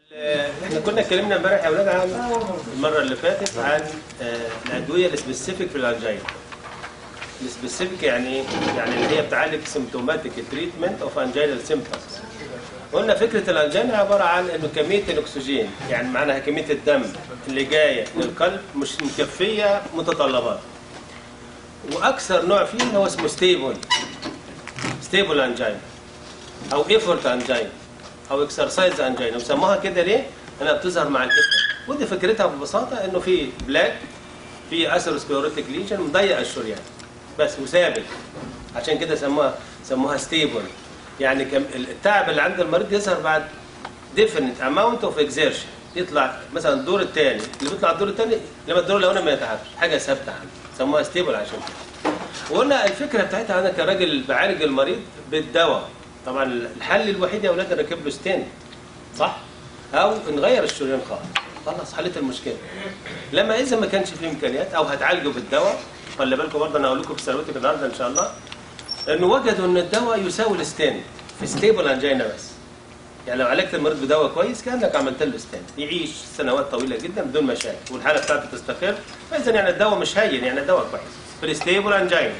احنا كنا اتكلمنا امبارح يا اولاد عن المره اللي فاتت عن آه، الادويه السبيسيفيك في الانجينا السبيسيفيك يعني ايه؟ يعني اللي هي بتعالج سيمتوماتيك تريتمنت اوف انجينال سيمبتومز قلنا فكره الانجينا عباره عن انه كميه الاكسجين يعني معناها كميه الدم اللي جايه للقلب مش مكفيه متطلبات واكثر نوع فيه هو اسمه ستيبل ستيبل انجينا او ايفورت انجينا او اكسرسايز انجينا وسموها كده ليه؟ انها بتظهر مع الايفورت ودي فكرتها ببساطه انه في بلاك في اثيروسكليروتيك ليجن مضيق الشريان بس وثابت عشان كده سموها سموها ستيبل يعني كم التعب اللي عند المريض يظهر بعد ديفينيت اماونت اوف اكزيرشن يطلع مثلا الدور الثاني اللي بيطلع الدور الثاني لما الدور الاولاني ما يتعبش حاجه ثابته عنده سموها ستيبل عشان كده وقلنا الفكره بتاعتها انا كراجل بعالج المريض بالدواء طبعا الحل الوحيد يا اولاد نركب له ستين صح او نغير الشريان خالص خلاص حلت المشكله لما اذا ما كانش فيه امكانيات او هتعالجه بالدواء خلي بالكم برضه انا هقول لكم في ثروتك النهارده ان شاء الله انه وجدوا ان الدواء يساوي الستين في ستيبل انجينا بس يعني لو عالجت المريض بدواء كويس كانك عملت له ستين يعيش سنوات طويله جدا بدون مشاكل والحاله بتاعته تستقر فاذا يعني الدواء مش هين يعني الدواء كويس في الستيبل انجينا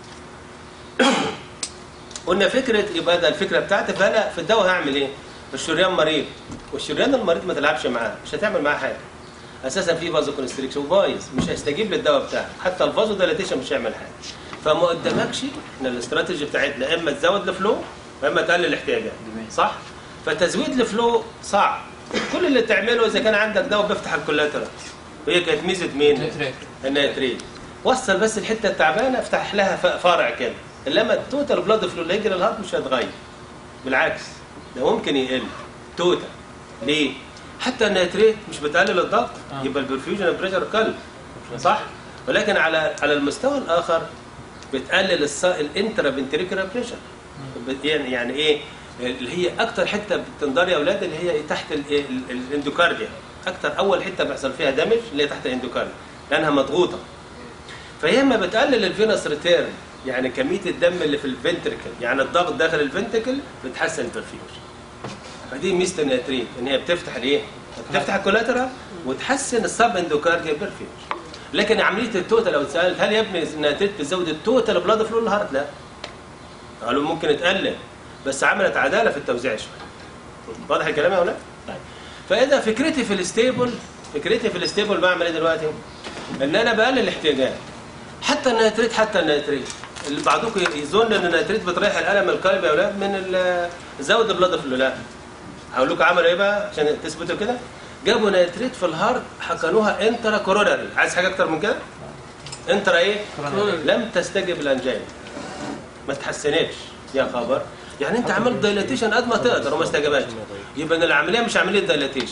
قلنا فكره يبقى ده الفكره بتاعتي فانا في الدواء هعمل ايه؟ الشريان مريض والشريان المريض ما تلعبش معاه مش هتعمل معاه حاجه اساسا في فازو كونستريكشن بايظ مش هيستجيب للدواء بتاعك حتى الفازو ديلاتيشن مش هيعمل حاجه فما قدامكش احنا الاستراتيجي بتاعتنا اما تزود الفلو واما تقلل الاحتياجات صح؟ فتزويد الفلو صعب كل اللي تعمله اذا كان عندك دواء بيفتح الكولاترال وهي كانت ميزه مين؟ نتريك. النيتريت وصل بس الحته التعبانه افتح لها ف- فرع كده انما التوتال بلاد فلو اللي هيجي للهارت مش هيتغير بالعكس ده ممكن يقل توتال ليه؟ حتى النيتريت مش بتقلل الضغط آه. يبقى البرفيوجن بريشر قل صح؟ ولكن على على المستوى الاخر بتقلل الص... الانترا فنتريكولار بريشر يعني يعني ايه؟ اللي هي اكتر حته بتنضر يا اولاد اللي هي تحت ال- ال- الاندوكارديا اكتر اول حته بيحصل فيها دامج اللي هي تحت الاندوكارديا لانها مضغوطه فهي اما بتقلل الفينس ريتيرن يعني كميه الدم اللي في الفنتركل يعني الضغط داخل الفنتركل بتحسن البرفيوجن فدي ميزه النيتريت ان هي بتفتح الايه؟ بتفتح الكولاترال وتحسن السب اندوكارديا برفيوجن لكن عمليه التوتال لو اتسالت هل يا ابني النيتريت بتزود التوتال بلاد فلو للهارت؟ لا قالوا ممكن تقلل بس عملت عداله في التوزيع شويه واضح الكلام يا اولاد؟ طيب فاذا فكرتي في الستيبل فكرتي في الستيبل بعمل ايه دلوقتي؟ ان انا بقلل الاحتياجات حتى النيتريت حتى النيتريت اللي بعضكم يظن ان النيتريت بتريح الالم القلب يا اولاد من ال- زود البلاد فلو لا هقول لكم عملوا ايه بقى عشان تثبتوا كده جابوا نيتريت في الهارت حقنوها انترا كوروناري عايز حاجه اكتر من كده انترا ايه كوروناري. لم تستجب الانجينا ما تحسنتش يا خبر يعني انت عملت دايلاتيشن قد ما تقدر وما استجابتش يبقى إن العمليه مش عمليه دايلاتيشن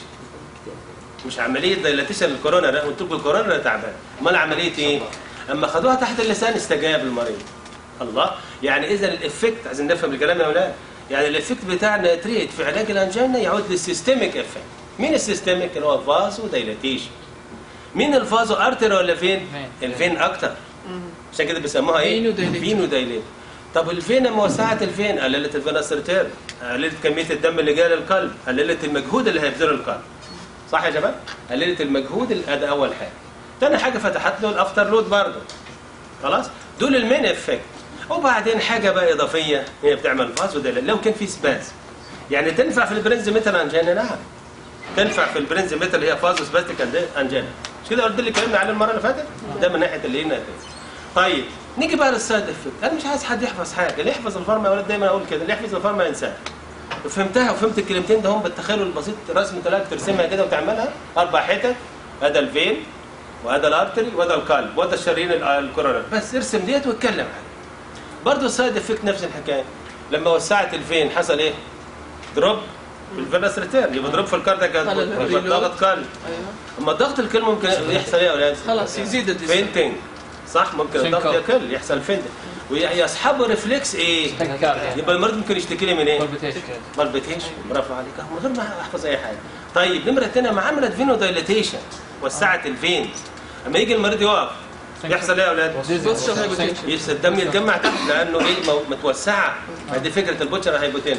مش عمليه دايلاتيشن الكورونا لا قلت لكم الكورونا تعبان امال عمليه ايه اما خدوها تحت اللسان استجاب المريض الله يعني اذا الافكت عايزين نفهم الكلام يا اولاد يعني الافكت بتاع النيتريت في علاج الانجينا يعود للسيستميك افكت مين السيستميك اللي هو فازو دايلاتيشن مين الفازو ارتر ولا فين فين. الفين اكتر عشان كده بيسموها ايه فينو دايليت. فينو دايليت طب الفين لما وسعت الفين قللت الفينس ريتيرن قللت كميه الدم اللي جايه للقلب قللت المجهود اللي هيبذله القلب صح يا شباب قللت المجهود اللي- ده اول حاجه تاني حاجه فتحت له الافتر لود برضه خلاص دول المين افكت وبعدين حاجه بقى اضافيه هي بتعمل فازو دايليت لو كان في سباز يعني تنفع في البرنز ميتال انجينا نعم تنفع في البرنز ميتال اللي هي فازو سباستيك انجينا مش كده قلت اللي اتكلمنا عليه المره اللي فاتت ده من ناحيه اللي هنا طيب نيجي بقى للسايد افكت انا مش عايز حد يحفظ حاجه اللي يحفظ الفارما يا ولاد دايما اقول كده اللي يحفظ الفارما ينساها فهمتها وفهمت الكلمتين ده هم بالتخيل البسيط رسم ثلاث ترسمها كده وتعملها اربع حتت هذا الفين وهذا الارتري وهذا القلب وهذا الشرايين ال- الكورونر بس ارسم ديت واتكلم عنها برضه السايد افكت نفس الحكايه لما وسعت الفين حصل ايه؟ دروب في الفينس ريتيرن يبقى دروب في الكاردياك خلل يبقى الريلود. الضغط قل ايوه اما الضغط الكل ممكن يحصل ايه يا اولاد؟ خلاص يزيد الديستنس فينتنج صح ممكن الضغط سينكوب. يقل يحصل فينتنج ويصحبه ريفلكس ايه؟ تكارديا. يبقى المريض ممكن يشتكي لي من ايه؟ بالبيتيشن. بالبيتيشن برافو عليك أهو، من غير ما احفظ اي حاجه طيب نمره الثانيه ما عملت فينو دايليتيشن وسعت الفين اما يجي المريض يقف يحصل ايه يا اولاد؟ بوستشر هايبوتنشن يس- الدم يتجمع تحت لانه ايه مو- متوسعه هذه فكره البوتشر هايبوتنشن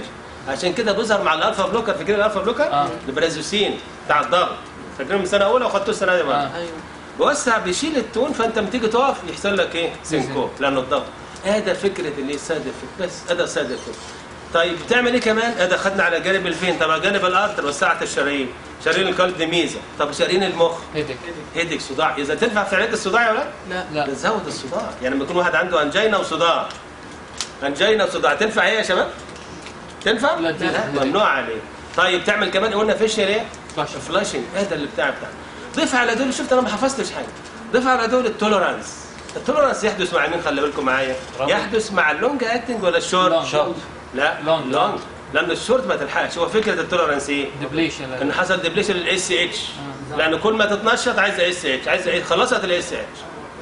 عشان كده بيظهر مع الالفا بلوكر فاكرين الالفا بلوكر آه. البرازوسين بتاع الضغط فاكرين من سنه اولى وخدتوه السنه دي برضه آه. ايوه بيوسع بيشيل التون فانت لما تيجي تقف يحصل لك ايه؟ سينكو لانه الضغط هذا فكره اللي السايد افكت بس هذا السايد افكت طيب بتعمل ايه كمان؟ هذا خدنا على جانب الفين طب على جانب الارتر وسعت الشرايين شرايين القلب دي ميزه طب شرايين المخ هيدك هيدك صداع اذا تنفع في علاج الصداع ولا لا؟ لا لا بتزود الصداع يعني لما يكون واحد عنده انجينا وصداع انجينا وصداع تنفع ايه يا شباب؟ تنفع؟ لا، تنفع. ممنوع عليه طيب تعمل كمان قلنا فيشر ايه؟ فلاش. فلاشنج هذا اللي بتاع بتاعنا ضيف على دول شفت انا ما حفظتش حاجه ضيف على دول التوليرانس التوليرانس يحدث مع مين خلي بالكم معايا رابط. يحدث مع اللونج اكتنج ولا الشورت لونج. شورت. لا لونج. لونج لان الشورت ما تلحقش هو فكره التوليرانس ايه ديبليشن ان حصل ديبليشن للاس اتش لان كل ما تتنشط عايزه اس اتش عايزه ايه خلصت الاس اتش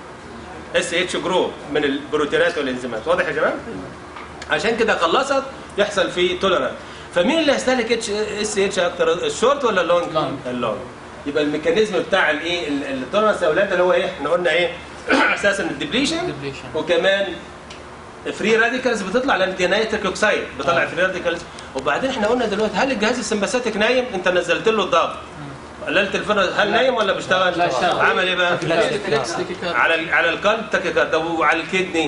اس اتش جروب من البروتينات والانزيمات واضح يا شباب عشان كده خلصت يحصل فيه توليرانس فمين اللي هيستهلك اتش اس اتش اكتر الشورت ولا اللونج لونج. اللونج يبقى الميكانيزم بتاع الايه ال- التوليرانس يا اولاد اللي هو ايه احنا قلنا ايه اساسا الديبليشن ديبليشن وكمان فري راديكالز بتطلع لان دي نيتريك اوكسايد بتطلع آه. فري راديكالز وبعدين احنا قلنا دلوقتي هل الجهاز السمباثيك نايم انت نزلت له الضغط قللت الفرق هل نايم ولا بيشتغل؟ لا، اشتغل. عمل ايه بقى؟ ريفلكس تكيكارد على ال- على القلب تكيكارد وعلى الكدني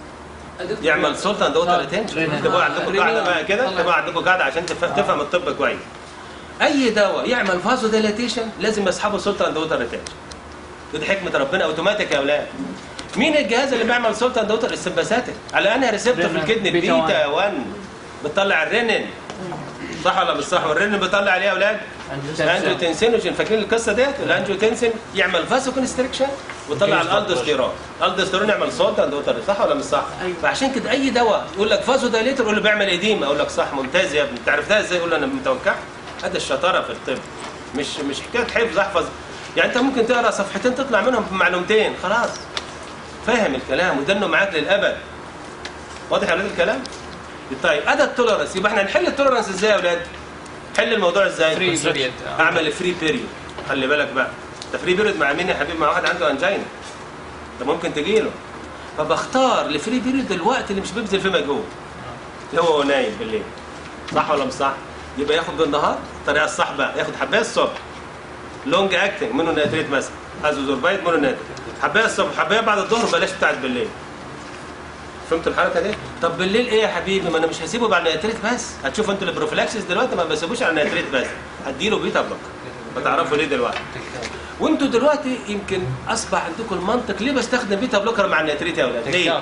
يعمل سولت اند ووتر آه. ريتنشن رينين. تبقى عندكم قاعده بقى كده طلع. تبقى عندكم قاعده عشان تف- تفهم الطب كويس اي دواء يعمل فازو ديلاتيشن لازم يصحبه سولت اند ووتر ريتنشن ودي حكمه ربنا اوتوماتيك يا اولاد مين الجهاز اللي بيعمل سولت اند ووتر السمباثيك على انهي ريسبتور في رينين. الكدني بيتا بيتا 1 بتطلع الرينين صح ولا مش صح والرينين بيطلع عليه يا اولاد الانجيوتنسينوجين فاكرين القصه ديت الانجيوتنسين يعمل فاسو كونستريكشن ويطلع Increase blood الالدوستيرون الالدوستيرون يعمل سولت اند ووتر صح ولا مش صح أيوة. فعشان كده اي دواء يقول لك فازو دايليتر يقول له بيعمل اديمه اقول لك صح ممتاز يا ابني انت عرفتها ازاي يقول له انا متوقع هذا الشطاره في الطب مش مش حكايه حفظ احفظ يعني انت ممكن تقرا صفحتين تطلع منهم بمعلومتين خلاص فاهم الكلام ودنه معاك للابد واضح يا اولاد الكلام طيب ادى التولرنس يبقى احنا نحل التولرنس ازاي يا اولاد حل الموضوع ازاي فري بيريد اعمل فري بيريود خلي بالك بقى ده فري بيريود مع مين يا حبيبي مع واحد عنده انجينا ده ممكن تجيله فبختار الفري بيريود الوقت اللي مش بيبذل فيه مجهود اللي هو نايم بالليل صح ولا مش صح يبقى ياخد بالنهار الطريقه الصح بقى ياخد حبايه الصبح لونج اكتنج منه نيتريت مثلا ازوزوربايد منه نيتريت حبايه الصبح حبايه بعد الظهر بلاش بتاعت بالليل فهمت الحركه دي؟ طب بالليل ايه يا حبيبي؟ ما انا مش هسيبه بعد النيتريت بس، هتشوفوا انتوا البروفلاكسس دلوقتي ما بسيبوش على النيتريت بس، هديله بيتا بلوك. بتعرفوا ليه دلوقتي؟ وانتوا دلوقتي يمكن اصبح عندكم المنطق ليه بستخدم بيتا بلوكر مع النيتريت يا اولاد؟ ليه؟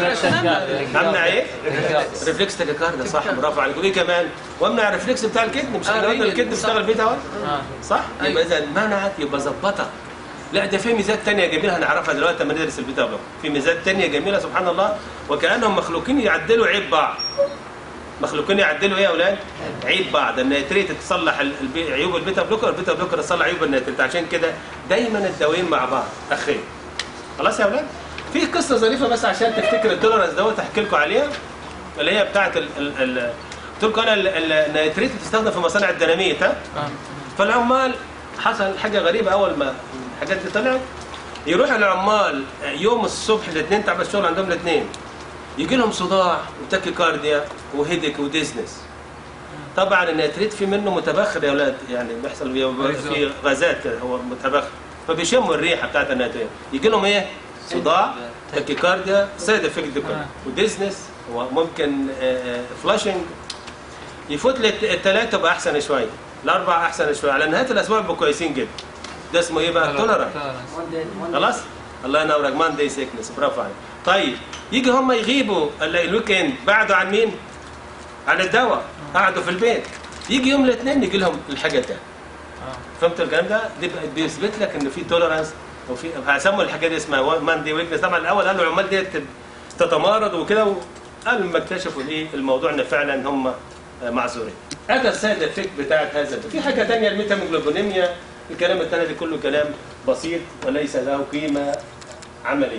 امنع ايه؟ ريفلكس تاكيكاردا صح برافو عليكم ليه كمان؟ وامنع الريفلكس بتاع الكدن مش آه، احنا قلنا رينين، الكدن صح. بيشتغل بيتا واحد؟ آه. صح؟ أيوة. يبقى اذا منعت يبقى ظبطها لا ده في ميزات تانية جميلة هنعرفها دلوقتي لما ندرس البيتا بلوك في ميزات تانية جميلة سبحان الله وكأنهم مخلوقين يعدلوا عيب بعض مخلوقين يعدلوا ايه يا اولاد؟ عيب بعض النيتريت تصلح ال- البي- عيوب البيتا بلوكر والبيتا بلوكر تصلح عيوب النيتريت عشان كده دايما الدوايين مع بعض اخين خلاص يا اولاد؟ في قصة ظريفة بس عشان تفتكر التولرنس دوت احكي لكم عليها اللي هي بتاعت ال ال ال قلت لكم انا ال- ال- النيتريت بتستخدم في مصانع الديناميت ها؟ آه. فالعمال حصل حاجه غريبه اول ما الحاجات دي طلعت يروح العمال يوم الصبح الاثنين تعب الشغل عندهم الاثنين يجي لهم صداع وتاكيكارديا وهيدك وديزنس طبعا النيتريت في منه متبخر يا اولاد يعني بيحصل بي- في غازات كده هو متبخر فبيشموا الريحه بتاعت النيتريت يجي لهم ايه؟ صداع تاكيكارديا سايد افكت دي كلها آه. وديزنس وممكن فلاشنج يفوت للثلاثه يبقى احسن شويه الاربعه احسن شويه على نهايه الاسبوع يبقوا كويسين جدا ده اسمه ايه بقى التولرنس خلاص الله ينورك مان داي سيكنس برافو عليك طيب يجي هم يغيبوا ال- الويك اند بعدوا عن مين؟ عن الدواء قعدوا في البيت يجي يوم الاثنين يجي لهم الحاجه تاني فهمت الكلام ده؟ دي بقى- بيثبت لك ان في تولرنس وفي هسموا الحاجه دي اسمها مان دي ويكنس طبعا الاول قالوا العمال ديت تتمارض وكده قال لما اكتشفوا الايه الموضوع ان فعلا هم معذورين. هذا السايد افكت بتاعت هذا في حاجه ثانيه الميتاموجلوبينيميا الكلام الثاني ده كله كلام بسيط وليس له قيمه عمليه.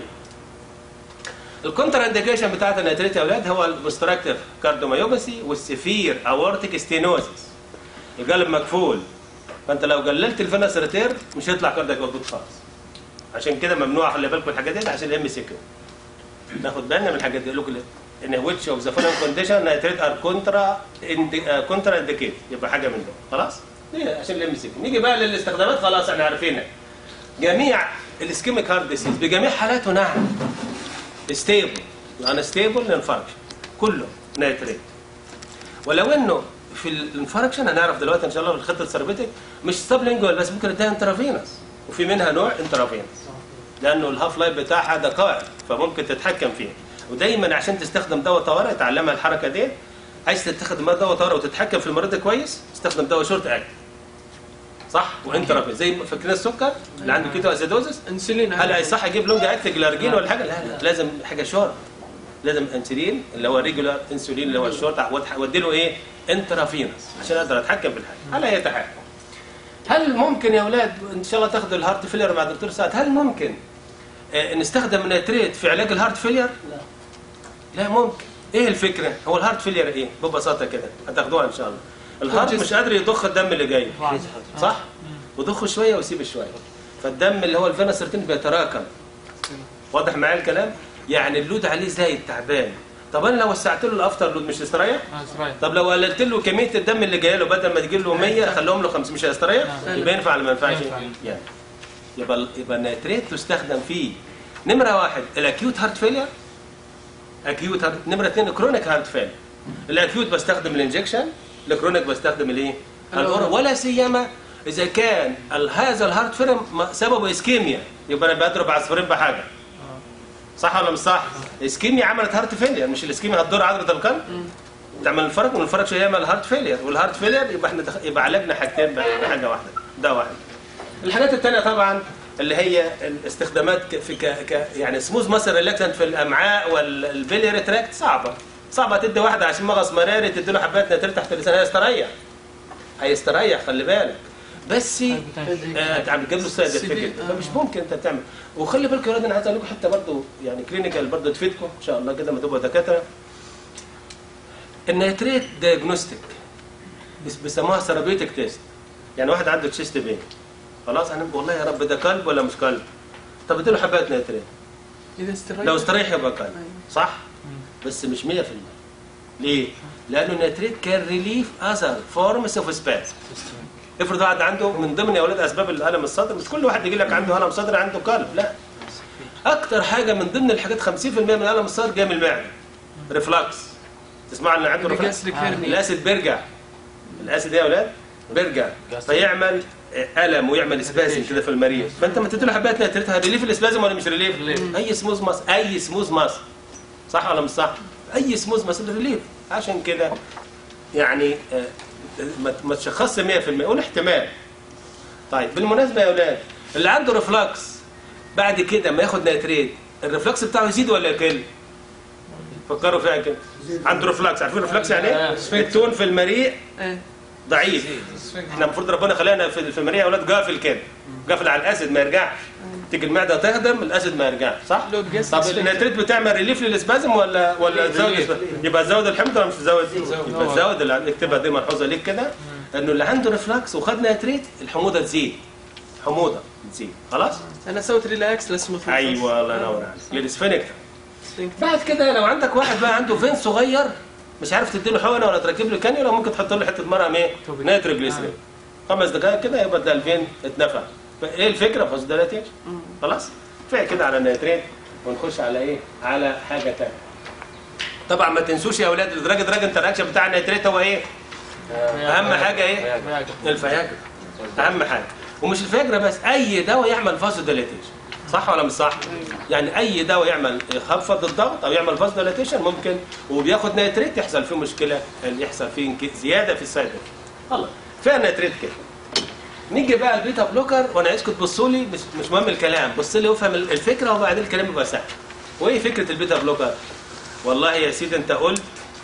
الكونتر انديكيشن بتاعت النيتريت يا اولاد هو البوستراكتيف كارديوميوباثي والسفير اورتيك ستينوزيس القلب مقفول فانت لو قللت الفينس ريتير مش هيطلع كاردياك اوتبوت خالص عشان كده ممنوع خلي بالكم الحاجات دي عشان الام سي كيو ناخد بالنا من الحاجات دي يقول لكم ان which of the following condition nitrate are contra indi- uh, contra indicate يبقى حاجه من دول خلاص دي عشان الام سي نيجي بقى للاستخدامات خلاص احنا عارفينها جميع الاسكيميك هارت ديسيز بجميع حالاته نعم ستيبل انا ستيبل للانفاركشن كله نايتريت ولو انه في الانفاركشن هنعرف دلوقتي ان شاء الله في الخطه السيربيتك مش سبلينجوال بس ممكن اديها انترافينوس وفي منها نوع انترافينوس لانه الهاف لايف بتاعها دقائق فممكن تتحكم فيها ودايما عشان تستخدم دواء طوارئ تعلمها الحركه دي عايز تستخدم دواء طوارئ وتتحكم في المريض كويس استخدم دواء شورت اكت صح وانترافينوس زي ما فاكرين السكر اللي عنده كيتو اسيدوزس انسولين هل هيصح اجيب لونج اكت جلارجين ولا حاجه لا لا لازم حاجه شورت لازم انسولين اللي هو ريجولار انسولين اللي هو الشورت وادي له ايه انترافينوس عشان اقدر اتحكم بالحاجه على اي حال هل ممكن يا اولاد ان شاء الله تاخدوا الهارت فيلير مع دكتور سعد هل ممكن آه، نستخدم نيتريت في علاج الهارت فيلير لا لا ممكن ايه الفكره هو الهارت فيلير ايه ببساطه كده هتاخدوها ان شاء الله الهارت مش قادر يضخ الدم اللي جاي صح وضخه شويه ويسيب شويه فالدم اللي هو الفينا سيرتين بيتراكم واضح معايا الكلام يعني اللود عليه زايد تعبان طب انا لو وسعت له الافتر لود مش هيستريح طب لو قللت له كميه الدم اللي جايه له بدل ما تجي له 100 خليهم له 5 مش هيستريح نعم. يبقى ينفع ولا ما ينفعش ينفع. يعني يبقى يبقى النيتريت تستخدم فيه نمره واحد الاكيوت هارت فيلير اكيوت هارت نمره اثنين كرونيك هارت فيلير الاكيوت بستخدم الانجكشن الكرونيك بستخدم الايه الاورال ولا سيما اذا كان ال- هذا الهارت فيلير م- سببه اسكيميا يبقى انا بضرب عصفورين بحاجه صح ولا مش صح؟ اسكيميا عملت هارت فيلير مش الاسكيميا هتضر عضله القلب تعمل الفرق والفرق شويه يعمل هارت فيلير والهارت فيلير يبقى احنا دخ... يبقى عالجنا حاجتين بحاجه واحده ده واحد الحاجات الثانيه طبعا اللي هي الاستخدامات ك- في ك... ك... يعني سموز مثلا ريلاكسنت في الامعاء والبيليري تراكت صعبه صعبه تدي واحده عشان مغص مراري تدي له حبات نتر تحت اللسان هيستريح هيستريح خلي بالك بس آه عم تجيب له سايد سي دي، افكت آه. فمش ممكن انت تعمل وخلي بالكم يا ولاد انا عايز اقول لكم حته برضه يعني كلينيكال برضه تفيدكم ان شاء الله كده ما تبقوا دكاتره النيتريت دايجنوستيك بيسموها سيرابيوتيك تيست يعني واحد عنده تشيست بين خلاص انا والله يا رب ده قلب ولا مش قلب طب اديله حبات نيتريت اذا استريح لو استريح يبقى قلب أيوة. صح بس مش 100% ليه؟ لانه النيتريت كان ريليف اذر فورمز اوف سباز افرض واحد عنده من ضمن يا اولاد اسباب الالم الصدر مش كل واحد يجي لك عنده الم صدر عنده قلب لا اكتر حاجه من ضمن الحاجات 50% من الالم الصدر جايه من المعده ريفلاكس تسمع ان عنده ريفلاكس الجاستريك هيرنيا الاسيد بيرجع الاسيد ايه يا اولاد بيرجع فيعمل الم ويعمل سبازم كده في المريض فانت ما تديله حبات نيتريتها ريليف الاسبازم ولا مش ريليف ريليف. اي سموز ماس اي سموز ماس صح ولا مش صح اي سموز ماس ريليف عشان كده يعني آه، ما ما تشخصش 100% قول احتمال طيب بالمناسبه يا اولاد اللي عنده ريفلكس بعد كده ما ياخد نيتريت الريفلكس بتاعه يزيد ولا يقل فكروا فيها كده عنده ريفلكس عارفين ريفلكس يعني ايه آه. التون في المريء ايه ضعيف احنا المفروض ربنا خلقنا في في المريء يا اولاد قافل كده قافل على الاسيد ما يرجعش تيجي المعده تهدم الاسيد ما يرجعش صح لو تقيس طب السفنكتر. النيتريت بتعمل ريليف للاسبازم ولا ولا تزود ريليف. الإسبازم؟ يبقى تزود الحمض ولا مش تزود تزود. يبقى تزود اللي اكتبها دي ملحوظه ليك كده انه اللي عنده ريفلكس وخد نيتريت الحموضه تزيد حموضه تزيد خلاص انا سويت ريلاكس للسموث ايوه الله ينور عليك للسفنكتر سفنكتر. بعد كده لو عندك واحد بقى عنده فين صغير مش عارف تديله حقنه ولا تركب له كانيولا ممكن تحط له حته مرهم ايه توبيك. نيتروجليسرين خمس دقائق كده يبقى ده الفين اتنفع فايه الفكره في دلوقتي خلاص كفايه كده على النيترين ونخش على ايه على حاجه ثانيه طبعا ما تنسوش يا اولاد الدراج دراج انتراكشن بتاع النيتريت هو ايه اهم حاجه ايه الفياجرا اهم حاجه ومش الفياجرا بس اي دواء يعمل فازو ديليتيشن صح ولا مش صح يعني اي دواء يعمل يخفض الضغط او يعمل فازو ديليتيشن ممكن وبياخد نيتريت يحصل فيه مشكله يحصل فيه انك- زياده في السايد الله فيها نيتريت كده نيجي بقى البيتا بلوكر وانا عايزكم تبصوا لي مش مش مهم الكلام بص لي وافهم الفكره وبعدين الكلام يبقى سهل وايه فكره البيتا بلوكر والله يا سيدي انت قلت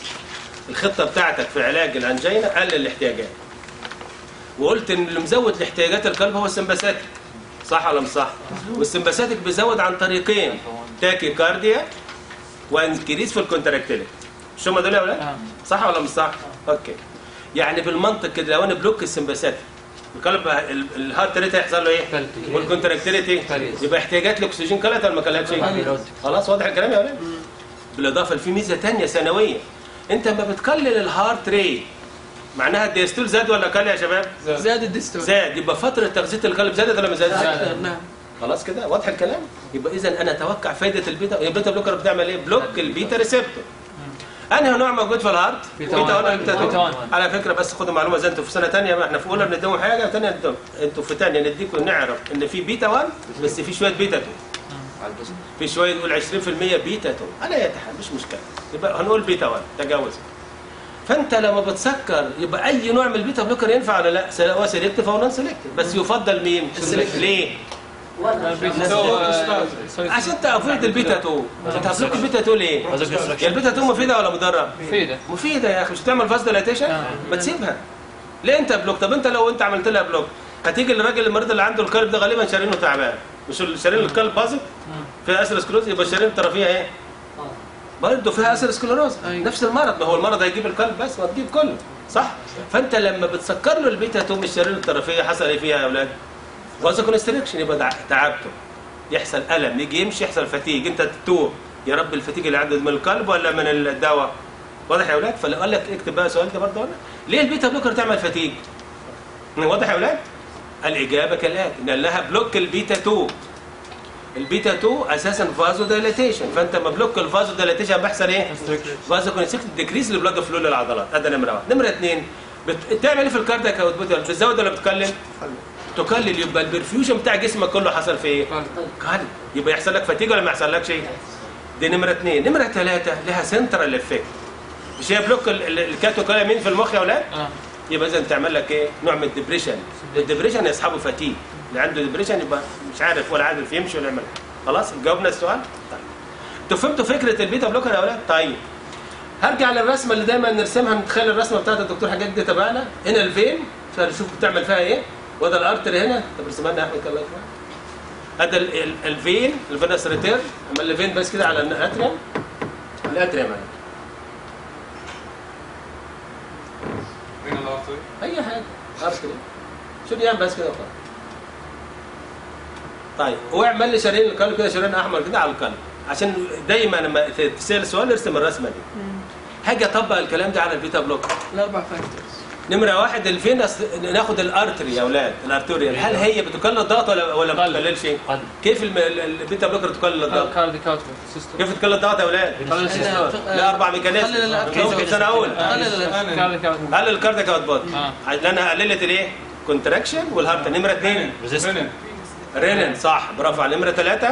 الخطه بتاعتك في علاج الانجينا قلل الاحتياجات وقلت ان اللي مزود لاحتياجات القلب هو السمباثيك صح ولا مش صح والسمباثيك بيزود عن طريقين تاكي كارديا وانكريز في الكونتراكتيليتي مش هم دول يا اولاد آه. صح ولا مش صح اوكي يعني بالمنطق كده لو انا بلوك السمباثيك القلب ال- الهارت ريت هيحصل له ايه قلبي. والكونتراكتيليتي كويس. يبقى احتياجات الاكسجين كلها ولا ما كلهاش ايه خلاص واضح الكلام يا اولاد بالاضافه في ميزه ثانيه ثانويه انت لما بتقلل الهارت ريت معناها الديستول زاد ولا قل يا شباب؟ زاد الديستول زاد يبقى فتره تغذيه القلب زادت ولا ما زادتش؟ أكثر نعم خلاص كده واضح الكلام يبقى اذا انا اتوقع فائده البيتا البيتا بلوكر بتعمل ايه بلوك البيتا ريسبتور انهي نوع موجود في الهارت بيتا بيتا وان. ولا بيتا بيتا تو وان. على فكره بس خدوا معلومه زي انتوا في سنه ثانيه ما احنا في اولى بنديهم حاجه ثانيه نديهم انتوا في ثانيه نديكم نعرف ان في بيتا 1 بس في شويه بيتا 2 في شويه نقول 20% بيتا 2 على اي حال مش مشكله يبقى هنقول بيتا 1 تجاوز فانت لما بتسكر يبقى اي نوع من البيتا بلوكر ينفع ولا لا سواء سيلكتيف او نون سيلكتيف بس يفضل مين ليه عشان تافويد البيتا 2 انت هتسلك البيتا 2 ليه يا البيتا 2 مفيده ولا مضره مفيدة مفيده يا اخي مش هتعمل فاز ديلاتيشن ما تسيبها ليه انت بلوك طب انت لو انت عملت لها بلوك هتيجي للراجل المريض اللي عنده القلب ده غالبا شارينه تعبان مش شارين القلب باظت فيها اثر سكلوز يبقى شارين الطرفيه ايه برضه فيها اثر سكلروز أيوة. نفس المرض ما هو المرض هيجيب القلب بس ما تجيب كله صح فانت لما بتسكر له البيتا 2 مش شارين الطرفيه حصل ايه فيها يا اولاد فازو كونستريكشن يبقى دع- تعبته يحصل الم يجي يمشي يحصل فتيج انت تتوه يا رب الفتيج اللي عنده من القلب ولا من الدواء واضح يا اولاد فلو قال لك اكتب بقى سؤال ده برضه ولا ليه البيتا بلوكر تعمل فتيج واضح يا اولاد الاجابه كالاتي ان لها بلوك البيتا 2 البيتا 2 اساسا فازو دايلاتيشن فانت لما بلوك الفازو دايلاتيشن بيحصل ايه فازو كونستريكشن ديكريس البلاد فلو للعضلات هذا نمره واحد نمره اثنين بت... بتعمل ايه في الكاردياك اوتبوت بتزود ولا بتقلل؟ تقلل يبقى البرفيوجن بتاع جسمك كله حصل في ايه؟ قلل يبقى يحصل لك فتيج ولا ما يحصلكش شيء؟ دي نمره اثنين نمره ثلاثه لها سنترال افكت مش هي بلوك ال- ال- الكاتوكولامين في المخ يا اولاد؟ اه يبقى اذا تعمل لك ايه؟ نوع من الدبريشن الدبريشن يصحبه فتيج اللي عنده دبريشن يبقى مش عارف ولا عارف يمشي ولا يعمل خلاص جاوبنا السؤال؟ طيب انتوا فهمتوا فكره البيتا بلوكر يا اولاد؟ طيب هرجع للرسمه اللي دايما نرسمها نتخيل الرسمه بتاعت الدكتور حاجات دي تبعنا هنا الفين عشان نشوف بتعمل فيها ايه وده الارتري هنا طب ارسمها لنا يا احمد الله يكرمك هذا ال- ال- الفين الفينس ريتير اما الفين بس كده على الاتريوم الاتريوم يعني اي حاجه ارتري شريان بس كده وخلاص طيب واعمل لي شرايين القلب كده شريان احمر كده على القلب عشان دايما لما تسال سؤال ارسم الرسمه دي هاجي اطبق الكلام ده على البيتا بلوك الاربع فاكتورز نمره واحد الفينس ناخد الارتري يا اولاد الارتوريال هل هي بتقلل الضغط ولا ولا ما قلل. بتقللش؟ قلل. كيف الم- ال- البيتا بلوكر تقلل الضغط؟ كارديك اوتبوت سيستم كيف تقلل الضغط يا اولاد؟ لا اربع ميكانيزم قلل الأكل. ممكن سنه اولى قلل كارديك اوتبوت قلل الكاردياك اوتبوت آه. لانها قللت الايه؟ كونتراكشن والهارت نمره اثنين رينين صح برافو على نمره ثلاثه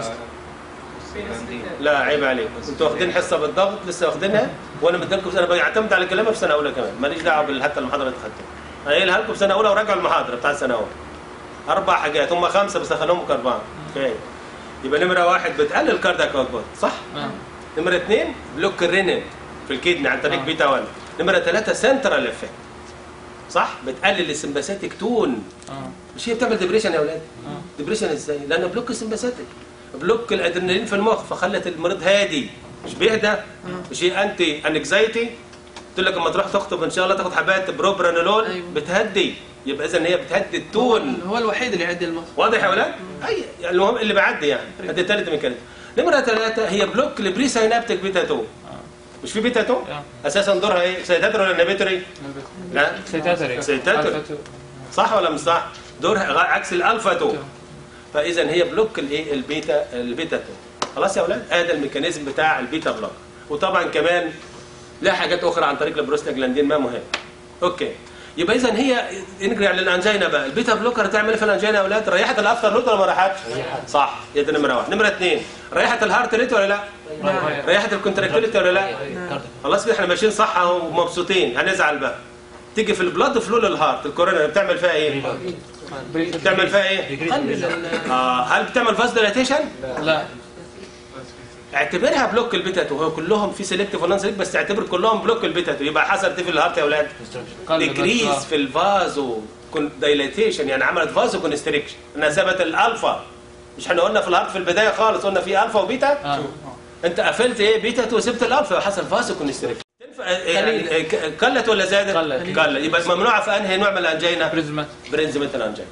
لا عيب عليك انتوا واخدين حصه بالضغط لسه واخدينها وانا مديلكم انا بعتمد على كلامها في سنه اولى كمان ماليش دعوه بال- حتى المحاضره اللي اخدتوها انا قايلها لكم في سنه اولى وراجعوا المحاضره بتاعت سنه اولى اربع حاجات هم خمسه بس اخليهم اربعه اوكي يبقى نمره واحد بتقلل الكاردياك اوتبوت صح؟ اه نمره اثنين بلوك الرينين في الكدني عن طريق آه. بيتا 1 نمره ثلاثه سنترال افكت صح؟ بتقلل السمباثيك تون اه مش هي بتعمل ديبريشن يا اولاد اه ديبريشن ازاي؟ لانه بلوك السمباثيك بلوك الادرينالين في المخ فخلت المريض هادي مش بيهدى مش هي انتي انكزايتي قلت لك لما تروح تخطب ان شاء الله تاخد حبايه بروبرانولول أيوة. بتهدي يبقى اذا هي بتهدي هو, التون هو الوحيد اللي يعدي المخ واضح يا اولاد؟ اي يعني المهم اللي بعدي يعني ادي ثالث ميكانيزم نمره ثلاثه هي بلوك البري ساينابتيك بيتا 2 مش في بيتا 2 آه. اساسا دورها ايه؟ اكسيتاتور ولا نابيتوري؟ لا سيتاتري سيتاتري. صح ولا مش صح؟ دورها غ- عكس الالفا 2 فاذا هي بلوك الايه البيتا البيتا 2 خلاص يا اولاد هذا الميكانيزم بتاع البيتا بلوك وطبعا كمان لها حاجات اخرى عن طريق البروستاجلاندين ما مهم اوكي يبقى اذا هي نرجع للانجينا بقى البيتا بلوكر هتعمل ايه في الانجينا يا اولاد ريحت الافتر لود ولا ما ريحتش صح يا دي نمره واحد نمره اثنين ريحت الهارت ريت ولا لا ريحت الكونتراكتيليتي ولا لا خلاص كده احنا ماشيين صح اهو ومبسوطين هنزعل بقى تيجي في البلاد فلو للهارت الكورونا بتعمل فيها ايه؟ بتعمل فيها ايه؟ قلل ال- آه هل بتعمل فاز ديلاتيشن؟ لا اعتبرها بلوك البيتا 2 هو كلهم في سيلكتيف ونون سيلكتيف بس اعتبر كلهم بلوك البيتا 2 يبقى حصل ايه في الهارت يا اولاد؟ قلل ديكريز آه. في الفازو دايلاتيشن يعني عملت فازو كونستريكشن انها ثبت الالفا مش احنا قلنا في الهارت في البدايه خالص قلنا في الفا وبيتا اه انت قفلت ايه بيتا 2 وسبت الالفا وحصل فازو كونستريكشن تنفع يعني آه، ك- قلت ولا زادت؟ قلت. قلت يبقى ممنوعه في انهي نوع من الانجينا؟ بريزمات برنزمنتال انجينا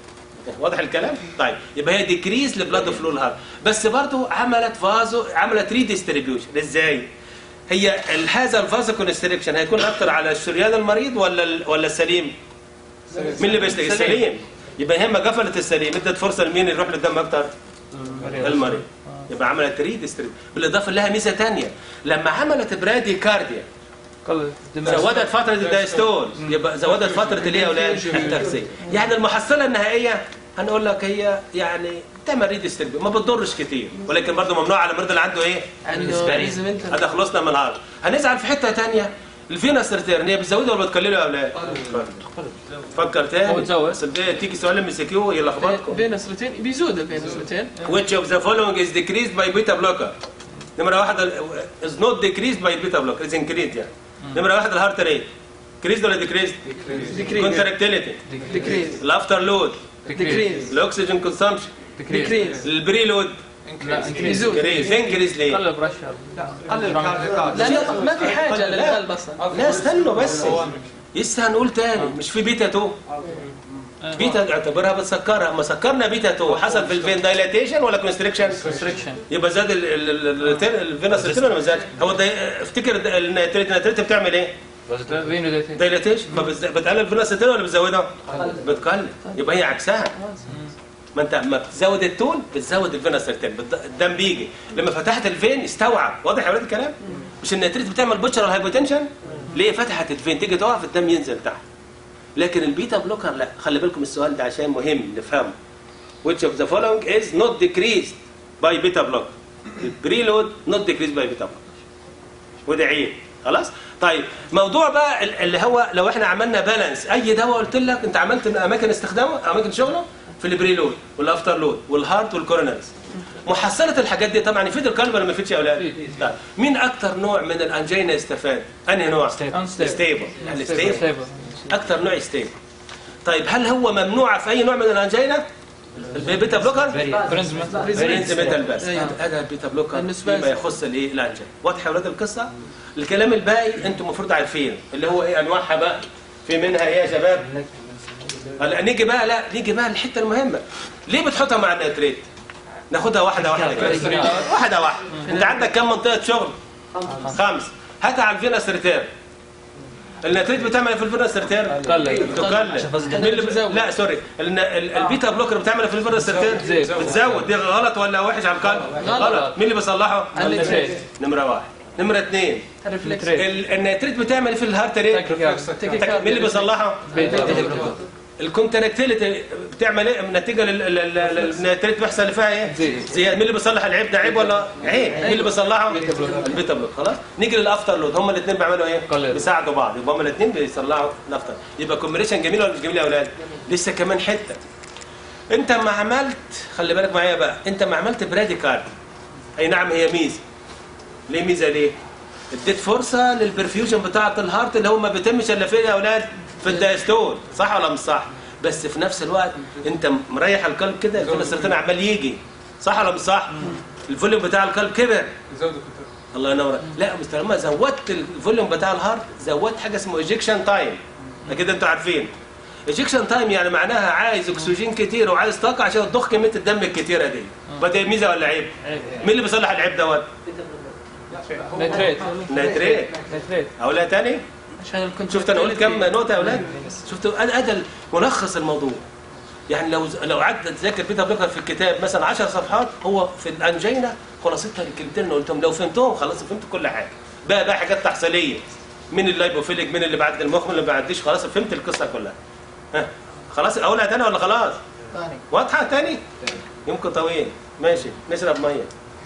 واضح الكلام طيب يبقى هي ديكريز لبلاد فلو الهارت بس برضو عملت فازو عملت ريديستريبيوشن ازاي هي ال- هذا الفازو كونستريكشن هيكون اكتر على الشريان المريض ولا ال- ولا السليم مين اللي بيشتكي السليم يبقى هي ما قفلت السليم ادت فرصه لمين يروح للدم اكتر المريض يبقى عملت ريديستريب بالاضافه لها ميزه ثانيه لما عملت برادي كارديا قلل الدماغ زودت فترة الدايستول يبقى زودت فترة الايه يا اولاد؟ التغذية يعني المحصلة النهائية هنقول لك هي يعني تعمل ريديستريب ما بتضرش كتير ولكن برضه ممنوع على المريض اللي عنده ايه؟ عنده ريزمنتال هذا خلصنا من الهارد هنزعل في حتة ثانية الفينس ريتيرن هي بتزودها ولا بتقللها يا اولاد؟ فكر تاني هو تزود. بس البداية تيجي سؤال ام سي كيو يلخبطكم بين نسرتين بيزود بين نسرتين which of the following is decreased by beta blocker نمرة واحد ال- is not decreased by beta blocker is increased يعني نمرة واحد الهارت ريت increased ولا decreased؟ ديكريز contractility ديكريز الافتر لود ديكريز الاكسجين كونسامشن ديكريز البري لود لا بيزود انكريز انكريز ليه؟ قلل برشر لانه ما في حاجه للقلب اصلا لا استنوا بس لسه هنقول تاني مش في بيتا 2 بيتا اعتبرها بتسكرها اما سكرنا بيتا 2 حصل في الفين دايلاتيشن ولا كونستريكشن؟ ريستريكشن يبقى زاد ال- ال- ال- ال- الفينس ريتين ولا ما زادش؟ هو الدي- افتكر الد- النيتريت النيتريت بتعمل ايه؟ فينو دايتين دايلاتيشن فبتقلل الفينس ريتين ولا بتزودها؟ بتقلل يبقى هي عكسها ما انت ما بتزود التون بتزود الفينس ريتين بت- الدم بيجي لما فتحت الفين استوعب واضح يا ولاد الكلام؟ مش النيتريت بتعمل بوتشر هايبوتنشن؟ ليه فتحت الفين تيجي تقف الدم ينزل تحت لكن البيتا بلوكر لا خلي بالكم السؤال ده عشان مهم نفهمه which of the following is not decreased by beta blocker preload not decreased by beta blocker وده عيب خلاص طيب موضوع بقى ال- اللي هو لو احنا عملنا بالانس اي دواء قلت لك انت عملت اماكن استخدامه اماكن شغله في البريلود والافتر لود والهارت والكورونرز محصله الحاجات دي طبعا يفيد القلب ولا ما يفيدش يا اولاد؟ طيب مين اكتر نوع من الانجينا يستفاد؟ انهي نوع؟ Unstable. ستيبل يعني ستيبل ستيبل اكتر نوع ستيبل طيب هل هو ممنوع في اي نوع من الانجينا البيتا بلوكر برينز ميتال بس أيوة. هذا البيتا بلوكر بالنسبة فيما لي. يخص الايه الانجينا واضح يا اولاد القصه الكلام الباقي انتم المفروض عارفينه اللي هو ايه انواعها بقى في منها ايه يا شباب هلا نيجي بقى لا نيجي بقى الحته المهمه ليه بتحطها مع النيتريت ناخدها واحده واحده كده واحده واحده انت عندك كم منطقه شغل خمس هاتها على الفينس ريتير النيتريت بتعمل إيه في الفينس ريتير قلل تقلل مين اللي ب- لا سوري ال- ال- البيتا بلوكر بتعمل إيه في الفيروس السرطان زي- بتزود دي غلط ولا وحش على القلب غلط مين اللي بيصلحه النيتريت نمره واحد نمره اثنين ريفلكس ال- النيتريت بتعمل إيه في الهارت ريت مين اللي بيصلحه الكونتراكتيليتي بتعمل ايه نتيجه لل- لل- لل- للنيتريت بيحصل اللي فيها ايه زياده مين اللي بيصلح العيب ده عيب ولا عيب مين اللي بيصلحه البيتا بلوك خلاص نيجي للافتر لود هم الاثنين بيعملوا ايه قلل. بيساعدوا بعض يبقى هم الاثنين بيصلحوا الافتر يبقى كومبينيشن جميل ولا مش جميل يا اولاد لسه كمان حته انت ما عملت خلي بالك معايا بقى انت ما عملت برادي كارد اي نعم هي ميزه ليه ميزه ليه اديت فرصه للبرفيوجن بتاعه الهارت اللي هو ما بيتمش الا فين يا اولاد في الدايستول صح ولا مش صح بس في نفس الوقت انت مريح القلب كده الفيلم السرطان عمال يجي صح ولا مش صح الفوليوم بتاع القلب كبر الله ينور لا بس لما زودت الفوليوم بتاع الهارت زودت حاجه اسمه ايجكشن تايم اكيد انتوا عارفين ايجكشن تايم يعني معناها عايز اكسجين كتير وعايز طاقه عشان تضخ كميه الدم الكتيره دي بدي ميزه ولا عيب مين اللي بيصلح العيب دوت نيتريت نيتريت نيتريت اقولها تاني عشان الكنترول شفت انا قلت كم نقطه يا اولاد شفتوا انا ادى ملخص الموضوع يعني لو لو قعدت تذاكر بيتر بلوكر في الكتاب مثلا 10 صفحات هو في الانجينا خلاصتها الكلمتين اللي قلتهم لو فهمتهم خلاص فهمت كل حاجه بقى بقى حاجات تحصيليه مين اللايبوفيليك مين اللي بعد المخ مين اللي ما بعديش خلاص فهمت القصه كلها ها خلاص اقولها تاني ولا خلاص ثاني واضحه تاني يمكن طويل ماشي نشرب ميه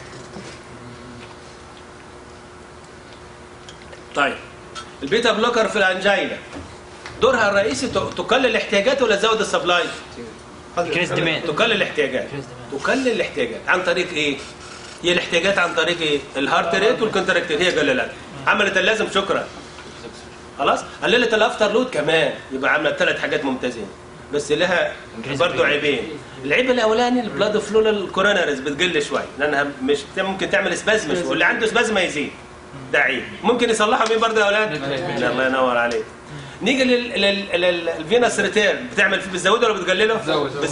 طيب البيتا بلوكر في الانجينا دورها الرئيسي ت- تقلل الاحتياجات ولا تزود السبلاي؟ Increase demand. تقلل الاحتياجات تقلل الاحتياجات عن طريق ايه؟ هي الاحتياجات عن طريق ايه؟ الهارت ريت والكونتراكتيل هي قللت عملت اللازم شكرا خلاص قللت الافتر لود كمان يبقى عملت ثلاث حاجات ممتازين بس لها برضه عيبين العيب الاولاني البلاد فلو للكوروناريز بتقل شويه لانها مش ممكن تعمل سبازم شويه واللي عنده سبازم يزيد ده عيب ممكن يصلحها مين برضه يا اولاد لا، الله ينور عليك نيجي لل- لل- لل- للفينس ريتيرن بتعمل فيه بتزوده ولا بتقلله؟ بتزود. بس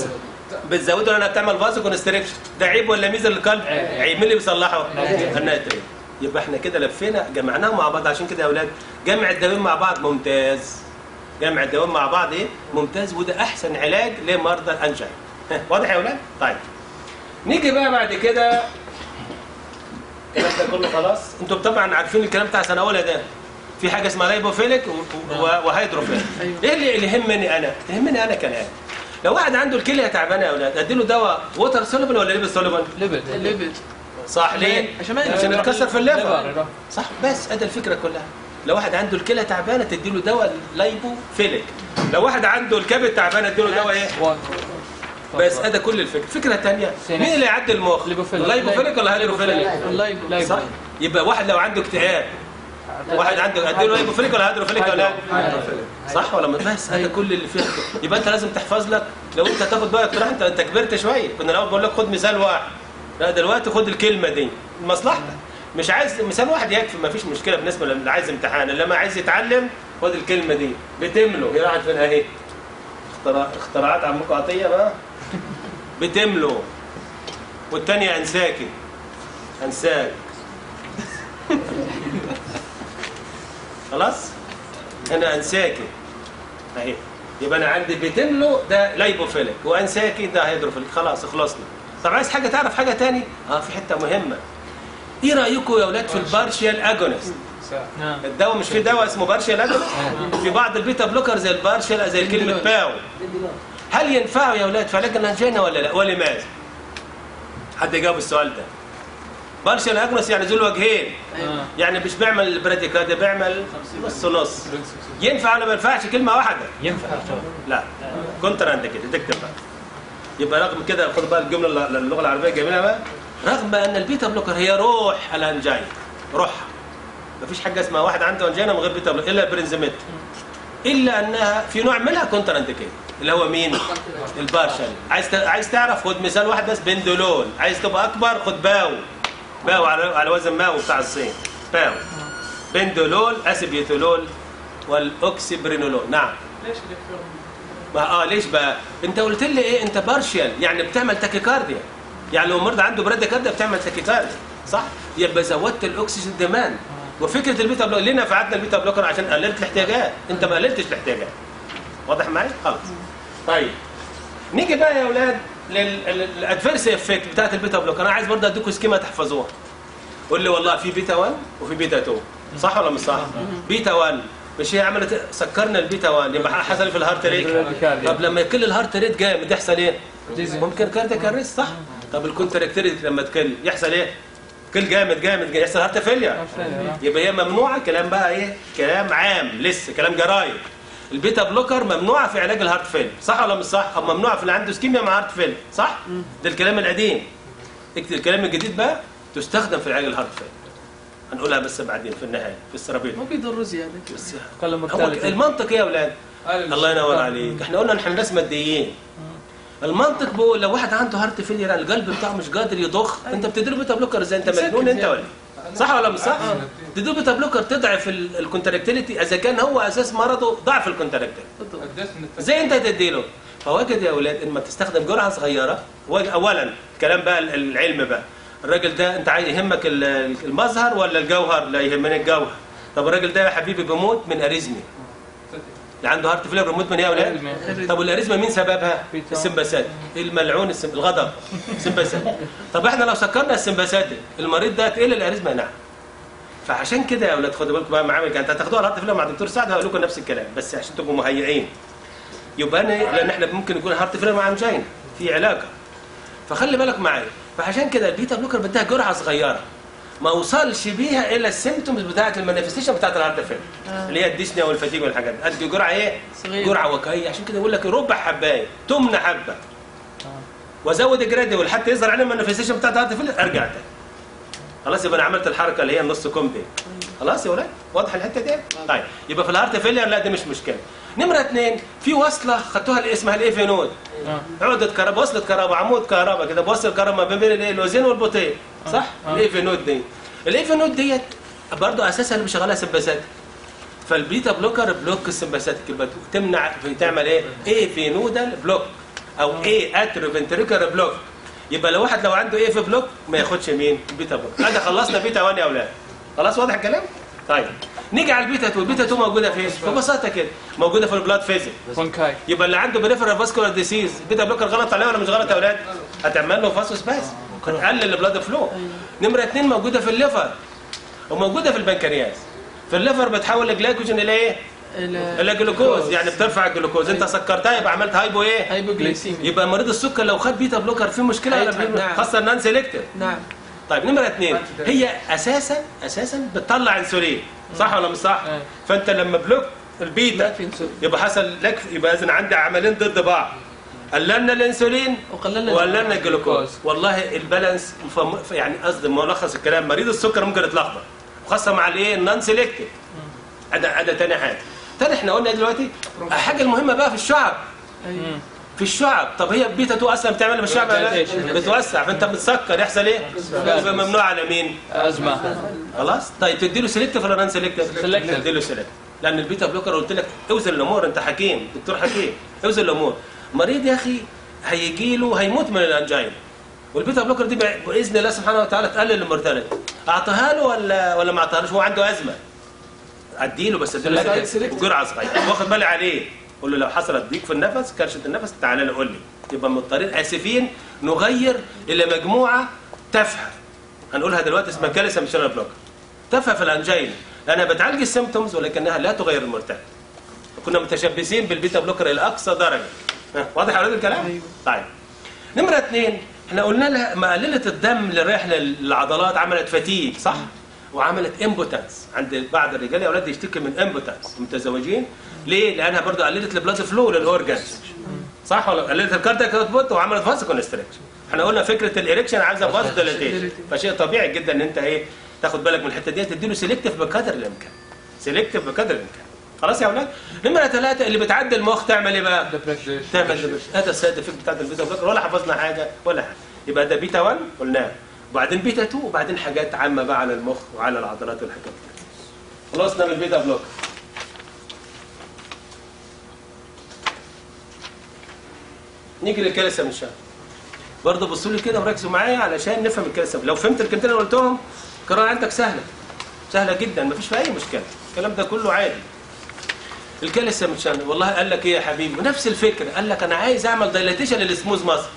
بتزوده لانها بتعمل فازو كونستريكشن ده عيب ولا ميزه للقلب عيب مين اللي بيصلحه الناتريت يبقى احنا كده لفينا جمعناهم مع بعض عشان كده يا اولاد جمع الدواوين مع بعض ممتاز جمع الدواوين مع بعض ايه ممتاز وده احسن علاج لمرضى الانجين واضح يا اولاد طيب نيجي بقى بعد كده الكلام ده كله خلاص انتوا طبعا عارفين الكلام بتاع سنه اولى ده في حاجه اسمها لايبوفيليك و- و- وهيدروفيليك ايه اللي اللي يهمني انا يهمني انا كلام لو واحد عنده الكليه تعبانه يا اولاد اديله دواء ووتر سوليبل ولا ليبل سوليبل ليبل الليبل صح ليه عشان ما عشان يتكسر في الليفر ليبر صح بس ادي الفكره كلها لو واحد عنده الكلى تعبانه تديله دواء لايبوفيليك لو واحد عنده الكبد تعبانه اديله دواء ايه وان بس ادي كل الفكره فكره ثانيه سينس. مين اللي يعدي المخ ليبوفيليك. اللايبوفيليك ولا هيدروفيليك اللايبل ليبل صح يبقى واحد لو عنده اكتئاب واحد عنده اديله هيدروفيليك ولا هيدروفيليك ولا صح ولا ما بس هذا كل اللي فيه يبقى انت لازم تحفظ لك لو انت تاخد بقى اقتراح انت انت كبرت شويه كنا الاول بقول لك خد مثال واحد لا دلوقتي خد الكلمه دي لمصلحتك مش عايز مثال واحد يكفي ما فيش مشكله بالنسبه للي عايز امتحان اللي ما عايز يتعلم خد الكلمه دي بتملو هي راحت فين اهي اختراع اختراعات عمكم عطيه بقى بتملو والثانيه انساكي انساك خلاص انا انساكي اهي يبقى انا عندي بتملو ده لايبوفيليك وانساكي ده هيدروفيليك خلاص خلصنا طب عايز حاجه تعرف حاجه تاني اه في حته مهمه ايه رايكم يا اولاد في البارشيال اجونست نعم الدواء مش في دواء اسمه بارشيال اجونست في بعض البيتا بلوكر زي البارشيال زي كلمه باو هل ينفعوا يا اولاد في علاج الانجينا ولا لا ولماذا حد يجاوب السؤال ده بارشيال اجونست يعني ذو الوجهين آه. يعني مش بيعمل براديكارديا بيعمل نص نص ينفع ولا ما ينفعش كلمه واحده ينفع لا كونتر عندك كده تكتب بقى يبقى رغم كده خد بقى الجمله الل- اللغه العربيه جميله بقى رغم ان البيتا بلوكر هي روح الانجين روحها مفيش حاجه اسمها واحد عنده انجينا من غير بيتا بلوكر الا البرنزميت الا انها في نوع منها كونتر انديكيت اللي هو مين البارشل عايز ت- عايز تعرف خد مثال واحد بس بندولول عايز تبقى اكبر خد باو باو على على وزن ماو بتاع الصين باو بندولول اسيبيتولول والاوكسيبرينولول نعم ما اه ليش بقى؟ انت قلت لي ايه انت بارشال يعني بتعمل تاكيكارديا يعني لو مرضى عنده براديكارديا بتعمل تاكيكارديا صح؟ يبقى زودت الاكسجين ديمان وفكره البيتا بلوكر ليه نفعتنا البيتا بلوكر عشان قللت الاحتياجات انت ما قللتش الاحتياجات واضح معايا؟ خلاص طيب نيجي بقى يا اولاد للادفيرس افكت بتاعت البيتا بلوكر انا عايز برضه اديكم سكيما تحفظوها قول لي والله في بيتا 1 وفي بيتا 2 صح ولا مش صح؟ بيتا 1 مش هي عملت سكرنا البيتا 1 يبقى حصل إيه في الهارت ريت براديكارديا. طب لما يقل الهارت ريت جامد يحصل ايه؟ ديزي. ممكن كاردياك اريست صح؟ طب الكونتراكتيريتي لما تقل يحصل ايه؟ كل جامد جامد جامد، يحصل هارت فيلير يبقى هي ممنوعه كلام بقى ايه؟ كلام عام لسه كلام جرايد البيتا بلوكر ممنوعه في علاج الهارت فيل صح ولا مش صح؟ او ممنوعه في اللي عنده اسكيميا مع هارت فيل صح؟ ده الكلام القديم اكتب الكلام الجديد بقى تستخدم في علاج الهارت فيل هنقولها بس بعدين في النهايه في السرابيل ما بيضر زياده بس قل هو مرتاليتي المنطق ايه يا اولاد؟ الله ينور عليك احنا قلنا احنا ناس ماديين المنطق بيقول لو واحد عنده هارت فيلير القلب بتاعه مش قادر يضخ انت بتديله بيتا بلوكر ازاي انت مجنون انت ولا إيه؟ صح ولا مش صح تديله بيتا بلوكر تضعف الكونتراكتيليتي اذا كان هو اساس مرضه ضعف الكونتراكتيليتي زي انت تديله فوجد يا اولاد ان ما تستخدم جرعه صغيره هو اولا كلام بقى العلم بقى الراجل ده انت عايز يهمك ال- المظهر ولا الجوهر لا يهمني الجوهر طب الراجل ده يا حبيبي بيموت من اريزميا اللي عنده هارت فيلر بيموت من ايه يا اولاد أريزميا. طب والاريزما مين سببها بيتا. السمباسات الملعون السم... الغضب سمباسات طب احنا لو سكرنا السمباسات المريض ده تقل الاريزما نعم فعشان كده يا اولاد خدوا بالكم بقى معامل انت هتاخدوها الهارت فيلر مع الدكتور سعد هقول لكم نفس الكلام بس عشان تبقوا مهيئين يبقى انا لان احنا ممكن يكون هارت فيلر مع انجينا في علاقه فخلي بالك معايا فعشان كده البيتا بلوكر بديها جرعه صغيره ما وصلش بيها الى السيمتومز بتاعت المانيفستيشن بتاعت الهارت فيلر اللي هي الديسنيا والفتيج والحاجات دي ادي جرعه ايه؟ صغيرة. جرعه وقائيه عشان كده يقول لك ربع حبايه تمنى حبه وازود جراديول حتى يظهر عليه المانيفستيشن بتاعت الهارت فيلر ارجع تاني خلاص يبقى انا عملت الحركه اللي هي النص كوم دي خلاص يا ولاد واضح الحته دي طيب يبقى في الهارت فيلير لا دي مش مشكله نمره اثنين في وصله خدتوها اللي اسمها الاي نود آه. عقده كهرباء وصله كهرباء عمود كهرباء كده بوصل كهرباء ما بين الايه الوزين والبطيء صح آه. الاي نود دي الاي نود ديت برضه اساسها اللي بيشغلها سمباسات فالبيتا بلوكر بلوك السمباساتيك يبقى تمنع تعمل ايه؟ اي في نودال بلوك او ايه اترو فنتريكولار بلوك يبقى لو واحد لو عنده ايه في بلوك ما ياخدش مين بيتا بلوك هذا خلصنا بيتا 1 يا اولاد خلاص واضح الكلام طيب نيجي على البيتا 2 البيتا 2 موجوده فين ببساطه كده موجوده في البلاد فيزيك بونكاي يبقى اللي عنده بريفرال فاسكولار ديسيز بيتا بلوكر غلط عليه ولا مش غلط يا اولاد هتعمل له فاسوس بس هتقلل البلاد فلو نمره اثنين موجوده في الليفر وموجوده في البنكرياس في الليفر بتحول الجلايكوجين الى ايه؟ ال- الى جلوكوز يعني بترفع الجلوكوز انت سكرتها يبقى عملت هايبو ايه؟ هايبوغليسيميا يبقى مريض السكر لو خد بيتا بلوكر في مشكله ولا هيتعب، في- نعم. خاصه النان سيلكتيف نعم طيب نمرة اثنين هي اساسا اساسا بتطلع انسولين صح ولا مش صح؟ أي. فانت لما بلوك لا البيتا في انسولين يبقى حصل لك يبقى اذا عندي عملين ضد بعض قللنا الانسولين وقللنا وقللنا الجلوكوز الجلوكوز. والله البالانس فم- يعني قصدي ملخص الكلام مريض السكر ممكن يتلخبط وخاصه مع الايه النون سيلكتيف ده ده تاني حاجه تاني احنا قلنا دلوقتي الحاجه المهمه بقى في الشعب أيوة. في الشعب طب هي بيتا 2 اصلا بتعمل في الشعب ولا لا؟ Dilatation. بتوسع فانت بتسكر يحصل ايه؟ يبقى ممنوع على مين؟ ازمه خلاص طيب تديله سيلكتيف ولا نون سيلكتيف؟ Selective. تديله سيلكتيف لان البيتا بلوكر قلت لك اوزن الامور انت حكيم دكتور حكيم اوزن الامور مريض يا اخي هيجي له هيموت من الانجينا والبيتا بلوكر دي بع- باذن الله سبحانه وتعالى تقلل المورتاليتي اعطيها له ولا ولا ما اعطيهالوش هو عنده ازمه اديله بس اديله Selective. سيلكتيف وجرعه صغيره واخد بالي عليه قول له لو حصلت ضيق في النفس كرشه النفس تعالى لي قول لي يبقى مضطرين اسفين نغير الى مجموعه تافهه هنقولها دلوقتي اسمها كالسيوم شانل بلوكر تافهه في الانجينا لانها بتعالج السيمتومز ولكنها لا تغير المرتبط كنا متشبثين بالبيتا بلوكر الى اقصى درجه ها، واضح يا اولاد الكلام؟ أيوة. طيب نمره اثنين احنا قلنا لها مقلله الدم اللي رايح للعضلات عملت فتيج صح؟ وعملت امبوتنس عند بعض الرجال يا اولاد يشتكي من امبوتنس متزوجين ليه؟ لانها برضه قللت البلاد فلو للاورجانز صح ولا قللت الكاردياك اوتبوت وعملت فاز كونستريكشن احنا قلنا فكره الاريكشن عايزه فاز ديليتيشن فشيء طبيعي جدا ان انت ايه تاخد بالك من الحته دي تديله سيلكتيف بقدر الامكان سيلكتيف بقدر الامكان خلاص يا اولاد نمره ثلاثه اللي بتعدي المخ تعمل ايه بقى؟ ديبريشن تعمل ديبريشن هذا السايد افكت بتاعت البيتا بلوكر ولا حفظنا حاجه ولا حاجه يبقى ده بيتا 1 قلناه وبعدين بيتا 2 وبعدين حاجات عامه بقى على المخ وعلى العضلات والحاجات دي خلصنا من البيتا بلوكر نيجي للكالسيوم ان شاء الله برضه بصوا لي كده وركزوا معايا علشان نفهم الكالسيوم لو فهمت الكلمتين اللي قلتهم القراءه عندك سهله سهله جدا مفيش فيها اي مشكله الكلام ده كله عادي الكالسيوم شان والله قال لك ايه يا حبيبي نفس الفكره قال لك انا عايز اعمل دايلاتيشن للسموز ماسل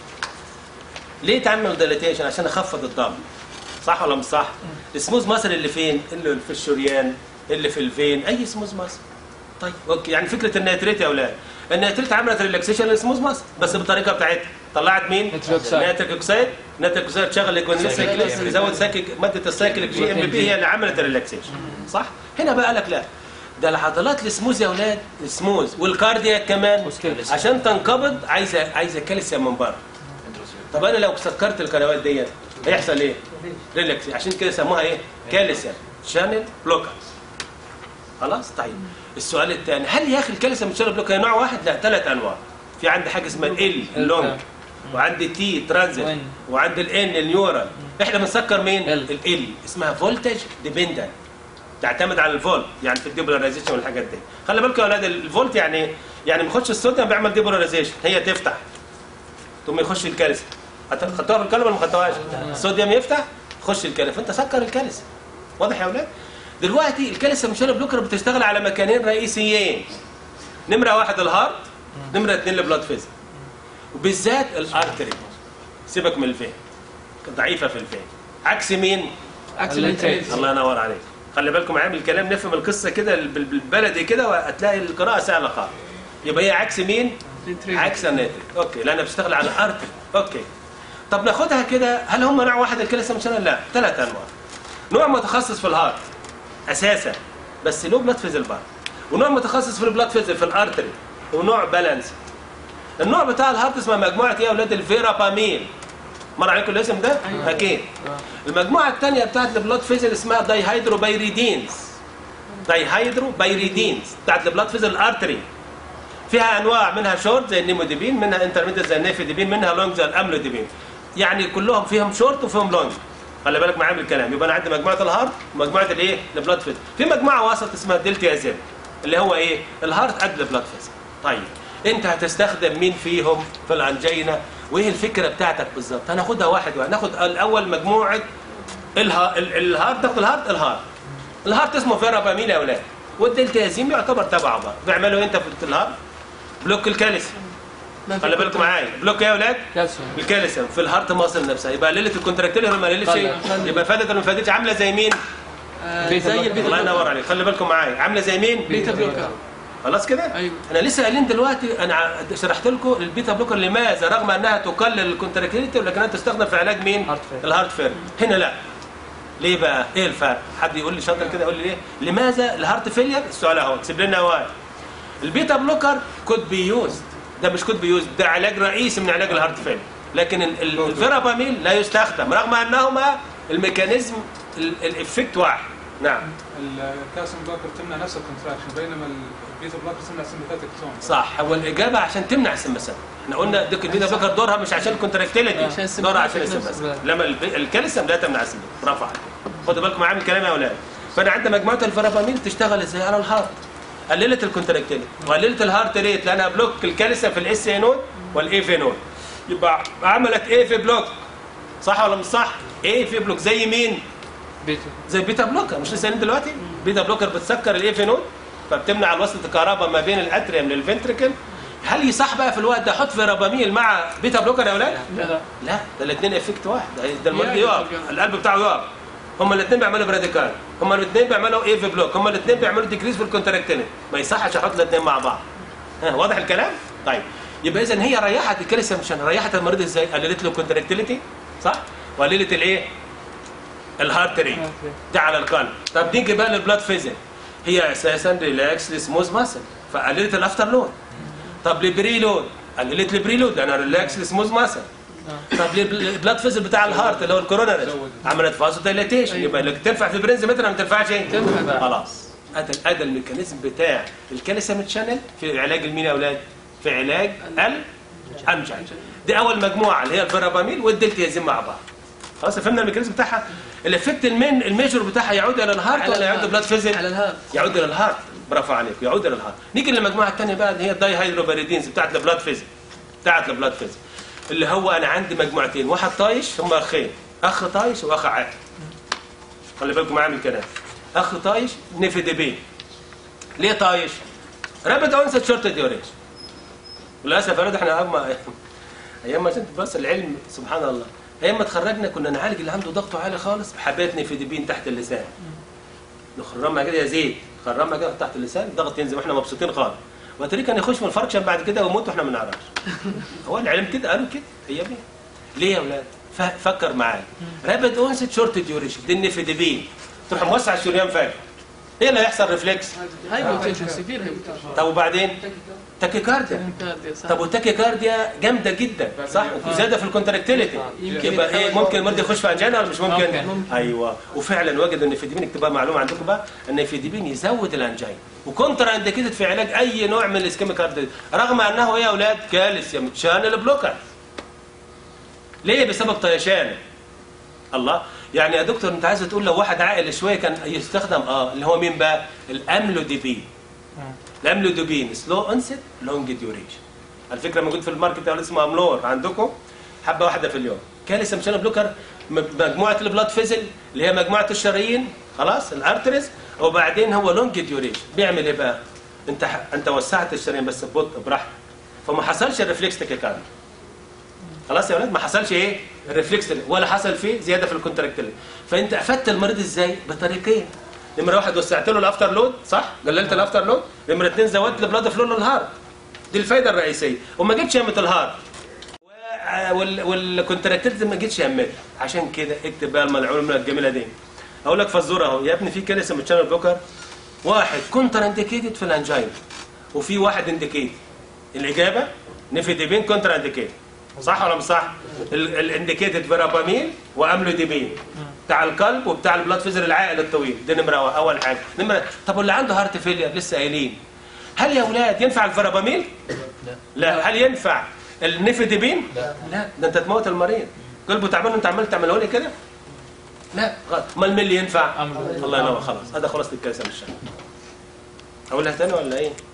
ليه تعمل دايلاتيشن عشان اخفض الضغط صح ولا مش صح السموز ماسل اللي فين اللي في الشريان اللي في الفين اي سموز ماسل طيب اوكي يعني فكره النيتريت يا اولاد النيتريت عملت ريلاكسيشن للسموز ماسل بس بالطريقه بتاعتها طلعت مين نيتريك أوكسيد. نيتريك اوكسيد نيتريك اوكسيد تشغل الجونيسيكليس يزود سايكل ماده السايكليك جي ام بي هي اللي عملت الريلاكسيشن صح هنا بقى قال لك لا ده العضلات السموز يا اولاد السموز والكاردياك كمان والسكيلس. عشان تنقبض عايزه عايزه كالسيوم من بره طب انا لو سكرت القنوات ديت هيحصل ايه؟ ريلاكس عشان كده سموها ايه؟ كالسيوم شانل بلوكر خلاص طيب السؤال الثاني هل يا اخي الكالسيوم شانل بلوكر نوع واحد؟ لا ثلاث انواع في عندي حاجه اسمها ال اللونج وعندي تي ترانزيت وين؟ وعندي الان النيورال احنا بنسكر مين؟ ال. ال اسمها فولتج ديبندنت تعتمد على الفولت يعني في الديبولاريزيشن والحاجات دي خلي بالكم يا اولاد الفولت يعني يعني بيخش الصوديوم بيعمل ديبولاريزيشن هي تفتح ثم يخش الكالسيوم هت- خدتوها في الكلمه ولا ما خدتوهاش؟ الصوديوم يفتح يخش الكالسيوم فانت سكر الكالسيوم واضح يا اولاد؟ دلوقتي الكالسيوم شانل بلوكر بتشتغل على مكانين رئيسيين نمره واحد الهارت نمره اثنين البلاد فيزل وبالذات الارتري سيبك من الفين ضعيفه في الفين عكس مين؟ عكس النيتريت. النيتريت الله ينور عليك خلي بالكم معايا من الكلام نفهم القصه كده بال- بالبلدي كده وهتلاقي القراءه سهله خالص يبقى هي عكس مين؟ نيتريت. عكس الناتج اوكي لانها بتشتغل على ارتري اوكي طب ناخدها كده هل هم نوع واحد الكالسيوم شانل؟ لا ثلاث انواع نوع متخصص في الهارت اساسا بس له بلاد فيزل بار ونوع متخصص في البلاد فيزل في الارتري ونوع بالانس النوع بتاع الهارت اسمها مجموعه ايه يا اولاد الفيرابامين مر عليكم الاسم ده؟ أيوة. اكيد المجموعه الثانيه بتاعت البلاد فيزل اسمها دايهيدروبيريدينز دايهيدروبيريدينز بتاعت البلاد فيزل الارتري فيها انواع منها شورت زي النيموديبين منها انترميديت زي النيفيديبين منها لونج زي الاملوديبين يعني كلهم فيهم شورت وفيهم لونج خلي بالك معايا من الكلام يبقى انا عندي مجموعه الهارت ومجموعه الايه البلاد فيزل في مجموعه وسط اسمها دلتيازيم اللي هو ايه الهارت قد البلاد فيزل طيب انت هتستخدم مين فيهم في الانجينا وايه الفكره بتاعتك بالظبط هناخدها واحد واحد ناخد الاول مجموعه الها... ال- الهارت تاخد الهارت الهارت الهارت اسمه فيرابامين يا اولاد والدلتازيم يعتبر تبع بعض بيعملوا انت في الهارت بلوك الكالسيوم ما في خلي بالكم معايا بلوك ايه يا اولاد كالسيوم الكالسيوم في الهارت ماسل نفسها يبقى قللت الكونتراكتيل ولا ما قللتش طيب. يبقى فادت ولا ما فادتش عامله زي مين آه، بيتا زي بلوكر. البيتا الله ينور بلوكر. عليك خلي بالكم معايا عامله زي مين بيتا بلوكر خلاص كده ايوه انا لسه قايلين دلوقتي انا ع- شرحت لكم البيتا بلوكر لماذا رغم انها تقلل الكونتراكتيليتي ولكنها تستخدم في علاج مين هارت فيل. الهارت فيل هنا لا ليه بقى ايه الفرق حد يقول لي شاطر كده يقول لي ليه لماذا الهارت فيلير السؤال اهو اكتب لنا واحد البيتا بلوكر كود بي يوزد ده مش كود بي يوزد ده علاج رئيسي من علاج الهارت فيل لكن ال- ال- الفيرابامين لا يستخدم رغم انهما الميكانيزم ال- الافكت واحد نعم الكالسيوم بلوكر تمنع نفس الكونتراكشن بينما البيتا بلوكر تمنع سمباثيك تون صح هو الاجابه عشان تمنع السمسات احنا قلنا ديك البيتا بلوكر دورها مش عشان الكونتراكتيليتي عشان السمسات دورها عشان نفسها. السمسات لما الب- الكالسيوم لا تمنع السمسات برافو عليك خدوا بالكم معايا من الكلام يا اولاد فانا عندي مجموعه الفرابامين تشتغل ازاي على الهارت قللت الكونتراكتيليتي وقللت الهارت ريت لانها بلوك الكالسيوم في الاس اي نود والاي في نود يبقى عملت ايه في بلوك صح ولا مش صح؟ ايه في بلوك زي مين؟ بيتا زي بيتا بلوكر مش لسه قايلين دلوقتي بيتا بلوكر بتسكر الاي في نود فبتمنع الوصلة الكهرباء ما بين الاتريوم للفنتركل هل يصح بقى في الوقت ده احط فيرابامين مع بيتا بلوكر يا اولاد؟ لا لا ده الاثنين افكت واحد ده- ده المريض يعني يقف يعني. القلب بتاعه يقف هما الاثنين بيعملوا براديكال هما الاثنين بيعملوا ايه في بلوك هما الاثنين بيعملوا ديكريز في الكونتراكتيليتي ما يصحش احط الاثنين مع بعض ها واضح الكلام؟ طيب يبقى اذا هي ريحت الكالسيوم عشان ريحت المريض ازاي؟ قللت له الكونتراكتيليتي صح؟ وقللت الايه؟ الهارت ريت ده على القلب طب نيجي بقى للبلاد فيزل هي اساسا ريلاكس لسموز ماسل فقللت الافتر لود طب البري لود قللت البري لود لانها ريلاكس لسموز ماسل طب البلاد فيزل بتاع الهارت اللي هو الكوروناري عملت فازو دايلاتيشن أيوة. يبقى اللي تنفع في برينز متر ما تنفعش ايه؟ تنفع. خلاص ادى ادى الميكانيزم بتاع الكالسيوم تشانل في علاج المين يا اولاد؟ في علاج الانجين دي اول مجموعه اللي هي الفيرابامين والدلتيازين مع بعض خلاص فهمنا الميكانيزم بتاعها الافكت المين الميجور بتاعها يعود الى الهارت على ولا يعود الهارت. بلاد فيزل؟ على الهارت يعود الى الهارت برافو عليك يعود الى الهارت نيجي للمجموعه الثانيه بقى اللي هي الداي هيدروباريدينز بتاعت البلاد فيزل بتاعت البلاد فيزل اللي هو انا عندي مجموعتين واحد طايش هم اخين اخ طايش واخ عاقل خلي بالكم معايا من الكلام اخ طايش نفيدبين ليه طايش؟ رابط اونست شورت ديوريشن وللاسف يا ولاد احنا ايام ايام ما كنت بس العلم سبحان الله ايام ما اتخرجنا كنا نعالج اللي عنده ضغطه عالي خالص بحبات نفيدبين تحت اللسان نخرمها كده يا زيت خرمها كده تحت اللسان الضغط ينزل واحنا مبسوطين خالص وتري كان يخش من الفركشن بعد كده ويموت واحنا ما نعرفش هو العلم كده قالوا كده هي بيه ليه يا اولاد ف- فكر معايا رابد اونست شورت ديوريشن دي النفيدبين تروح موسع الشريان فجاه ايه اللي هيحصل ريفلكس هايبوتنشن سيفير هايبوتنشن طب وبعدين تاكيكارديا طب والتاكيكارديا جامده جدا صح وزياده في الكونتراكتيليتي يمكن يبقى ايه ممكن المريض يخش في انجينا ولا مش ممكن؟ ممكن. ايوه وفعلا وجدوا ان الفيديبين اكتبها معلومه عندكم بقى ان الفيديبين يزود الانجينا وكونترا انديكيتد في علاج اي نوع من الاسكيميك هارت رغم انه ايه يا اولاد كالسيوم تشانل بلوكر ليه بسبب طيشان الله يعني يا دكتور انت عايز تقول لو واحد عاقل شويه كان يستخدم اه اللي هو مين بقى الاملوديبين الاملودوبين سلو انست لونج ديوريشن على فكره موجود في الماركت اللي اسمه املور عندكم حبه واحده في اليوم كالسيوم شانل بلوكر م- مجموعه البلاد فيزل اللي هي مجموعه الشرايين خلاص الارتريز وبعدين هو لونج ديوريشن بيعمل ايه بقى انت ح- انت وسعت الشرايين بس ببطء براحتك فما حصلش الريفلكس تكيكارديا خلاص يا ولاد ما حصلش ايه الريفلكس ولا حصل فيه زياده في الكونتراكتيليتي فانت افدت المريض ازاي بطريقتين نمره واحد وسعت له الافتر لود صح قللت الافتر لود نمره اثنين زودت البلاد فلو للهارت دي الفايده الرئيسيه وما جبتش يمه الهارت و- وال- والكونتراكتيليتي ما جتش يمتها عشان كده اكتب بقى الملعونه الجميله دي اقول لك فزوره اهو يا ابني في كالسيوم تشانل بلوكر واحد كونتر انديكيتد في الانجينا وفي واحد انديكيتد الاجابه نفيديبين كونتر انديكيتد صح ولا مش صح؟ الانديكيتد فيرابامين واملوديبين بتاع القلب وبتاع البلاد فيزر العائل الطويل دي نمره وا- اول حاجه نمره طب واللي عنده هارت فيلير لسه قايلين هل يا اولاد ينفع الفيرابامين؟ لا هل ينفع النفيديبين؟ لا لا ده انت تموت المريض قلبه تعبان وانت عمال تعمله لي كده؟ لا غلط امال مين اللي ينفع؟ أمر. الله ينور خلاص هذا خلاص الكلام الشهر اقولها تاني ولا ايه؟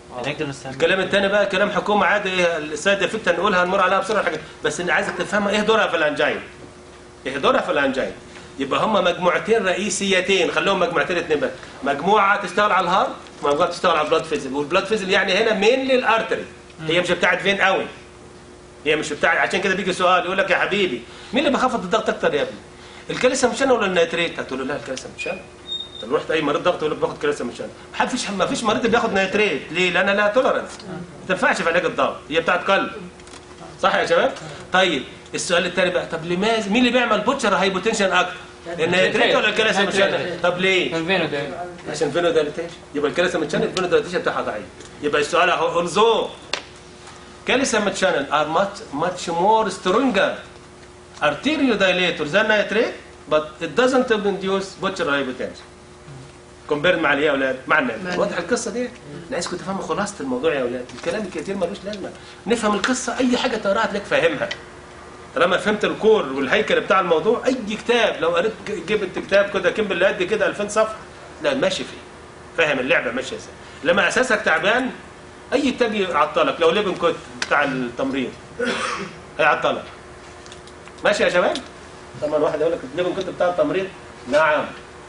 نقدر نستعمل الكلام الثاني بقى كلام حكومه عادي ايه السايد افكت هنقولها هنمر عليها بسرعه حاجات بس انا عايزك تفهمها ايه دورها في الانجين ايه دورها في الانجين يبقى هم مجموعتين رئيسيتين خلوهم مجموعتين اتنين بس مجموعه تشتغل على الهارت ومجموعه تشتغل على البلاد فيزل والبلاد فيزل يعني هنا مين للارتري هي مش بتاعت فين قوي هي مش بتاعت عشان كده بيجي سؤال يقول لك يا حبيبي مين اللي بيخفض الضغط اكتر يا ابني الكالسيوم مشان ولا النيتريت هتقول له لا الكالسيوم مشان انت لو رحت اي مريض ضغط يقول لك باخد كالسيوم مشان ما فيش ما فيش مريض بياخد نيتريت ليه لان لها تولرنس ما تنفعش في علاج الضغط هي بتاعت قلب صح يا شباب طيب السؤال الثاني بقى طب لماذا مين اللي بيعمل بوتشر هايبوتنشن اكتر النيتريت ولا الكالسيوم مشان طب ليه الفينو ده عشان فينو دايليتيشن يبقى الكالسيوم تشانل الفينو دايليتيشن بتاعها ضعيف يبقى السؤال اهو الزو calcium channel are much much more stronger arteriodilator than nitrate but it doesn't induce butcher hypertension كومبير مع الايه يا اولاد مع الناس واضح القصه دي انا عايزكم تفهموا خلاصه الموضوع يا اولاد الكلام الكتير ملوش لازمه نفهم القصه اي حاجه تقراها تلاقيك فاهمها طالما فهمت الكور والهيكل بتاع الموضوع اي كتاب لو قريت جبت كتاب كده كمبل قد كده 2000 صفحه لا ماشي فيه فاهم اللعبه ماشيه ازاي لما اساسك تعبان اي كتاب يعطلك لو ليبن كوت بتاع التمريض هيعطلك ماشي يا شباب طبعا واحد يقول لك ليبن كوت بتاع التمريض نعم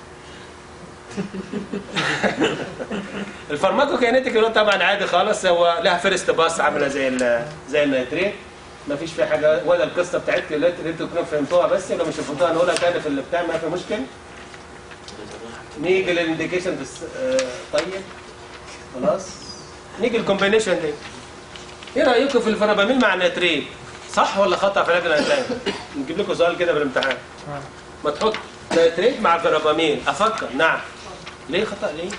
الفارماكوكينيتيك اللي هو طبعا عادي خالص هو لها فيرست باس عامله زي ال- زي النيتريت ما فيش فيها حاجه ولا القصه بتاعتك اللي انتوا تكونوا فهمتوها بس لو مش فهمتوها نقولها تاني في اللي بتاع ما في مشكله نيجي للانديكيشن في الس... آه طيب خلاص نيجي الكومبينيشن دي ايه رايكم في الفرابامين مع النيتريت صح ولا خطا في علاج الانسان نجيب لكم سؤال كده بالامتحان ما تحط نيتريت مع فرابامين افكر نعم ليه خطا ليه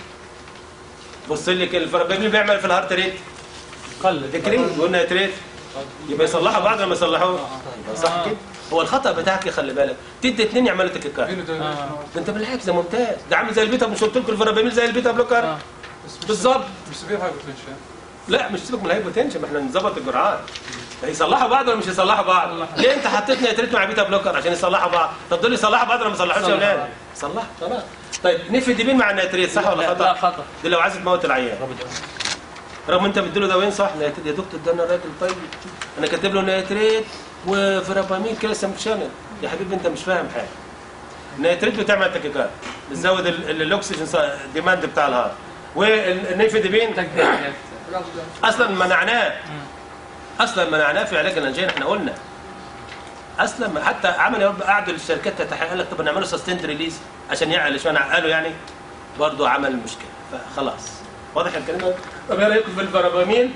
بص لي كده الفرابامين بيعمل في الهارت ريت قلل ديكريز والنيتريت يبقى يصلحوا بعض ولا ما يصلحوش يبقى صح كده هو الخطا بتاعك خلي بالك تدي اثنين يعملوا تكيكارد فينو ده آه. ده انت بالعكس ده ممتاز ده عامل زي البيتا مش قلت لكم الفرابامين زي البيتا بلوكر آه. بالظبط مش سبير هايبوتنشن لا مش سيبك من الهايبوتنشن ما احنا نظبط الجرعات يصلحوا بعض ولا مش يصلحوا بعض ليه انت حطيت نيتريت مع بيتا بلوكر عشان يصلحوا بعض طب دول يصلحوا بعض ولا ما يصلحوش يا صلحوا اولاد بعض. صلح خلاص طيب نفدي مين مع النيتريت صح ولا لا خطا لا خطا دي لو عايز تموت العيان رغم انت بتديله دوايين صح نيتريت يا دكتور ده انا راجل طيب انا كاتب له نيتريت وفرابامين كالسيوم شانل يا حبيبي انت مش فاهم حاجه النيتريت بتعمل تكيكات بتزود ال- ال- الاكسجين ديماند بتاع الهارت والنيفيدبين تكبير اصلا منعناه اصلا منعناه في علاج الانجين احنا قلنا اصلا ما- حتى عمل قعدوا الشركات تتحقق لك طب نعمله سستيند ريليز عشان يعقل اشمعنى عقله يعني برضه عمل مشكله فخلاص واضح الكلام طب ايه رايكم في الفرابامين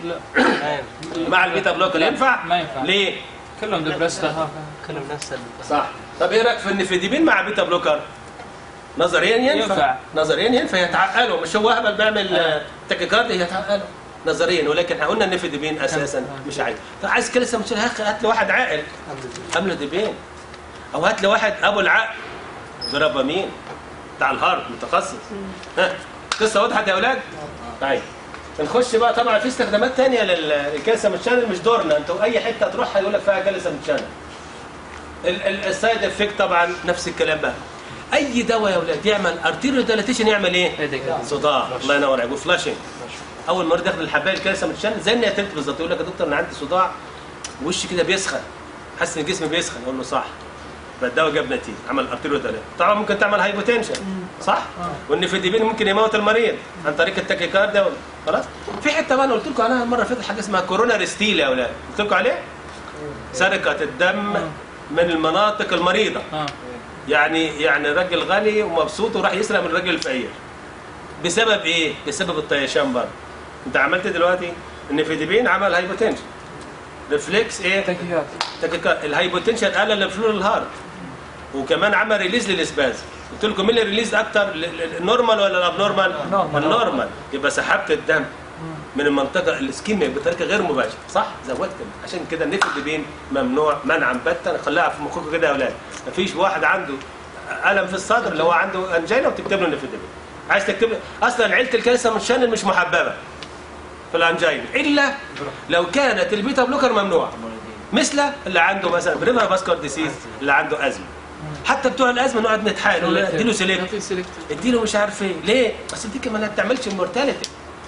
مع البيتا بلوكر لا، ينفع؟ ما ينفع. ليه؟ كلهم دبرستا كلهم نفس ال- صح طب ايه رايك في النفيديبين مع بيتا بلوكر؟ نظريا ينفع ينفع. نظريا ينفع يتعقلوا مش هو هبل بيعمل آه، تاكيكارديا يتعقلوا نظريا ولكن احنا قلنا النفيديبين اساسا مش عايز فعايز كالسيوم مش هات هات لي واحد عاقل املوديبين او هات لي واحد ابو العقل برابامين بتاع الهارت متخصص ها قصه وضحت يا اولاد طيب نخش بقى طبعا في استخدامات تانية لل- للكالسيوم شانل مش دورنا انتوا اي حته تروحها يقول لك فيها كالسيوم شانل ال- ال- السايد افكت طبعا نفس الكلام بقى اي دواء يا اولاد يعمل ارتيريو دايليتيشن يعمل ايه؟ صداع الله ينور عليك وفلاشنج اول مريض ياخد الحبايه الكالسيوم شانل زي النياتريت بالظبط يقول لك يا دكتور انا عندي صداع وشي كده بيسخن حاسس ان جسمي بيسخن اقول له صح يبقى الدواء جاب نتيجه عمل ارتيريو دايليتيشن طبعا ممكن تعمل هايبوتنشن صح والنيفيديبين ممكن يموت المريض عن طريق التاكيكارديا ولا- خلاص في حته بقى انا قلت لكم عليها المره اللي فاتت حاجه اسمها كورونا ريستيل يا اولاد قلت لكم عليه سرقه الدم من المناطق المريضه اه يعني يعني راجل غني ومبسوط وراح يسرق من الراجل الفقير بسبب ايه؟ بسبب الطيشان برضه انت عملت دلوقتي النفيديبين عمل هايبوتنشن ريفلكس ايه؟ تكييفات تكيكا الهايبوتنشن قلل الفلو للهارت وكمان عمل ريليز للاسباز قلت لكم مين اللي ريليز اكتر ال- ال- النورمال ولا الابنورمال؟ نورمال. النورمال يبقى سحبت الدم من المنطقه الاسكيميا بطريقه غير مباشره صح زودت عشان كده النيفيدبين ممنوع منعا باتا خليها في مخكم كده يا اولاد مفيش واحد عنده الم في الصدر اللي هو عنده انجينا وتكتب له النيفيدبين عايز تكتب له اصلا عيله الكالسيوم الشانل مش محببه في الانجينا الا لو كانت البيتا بلوكر ممنوعه مثل اللي عنده مثلا بريفر فاسكولار ديسيز اللي عنده ازمه حتى بتوع الازمه نقعد نتحايل نقول له اديله سيلكت في سيلكت اديله مش عارف ايه ليه اصل دي كمان ما بتعملش المورتاليتي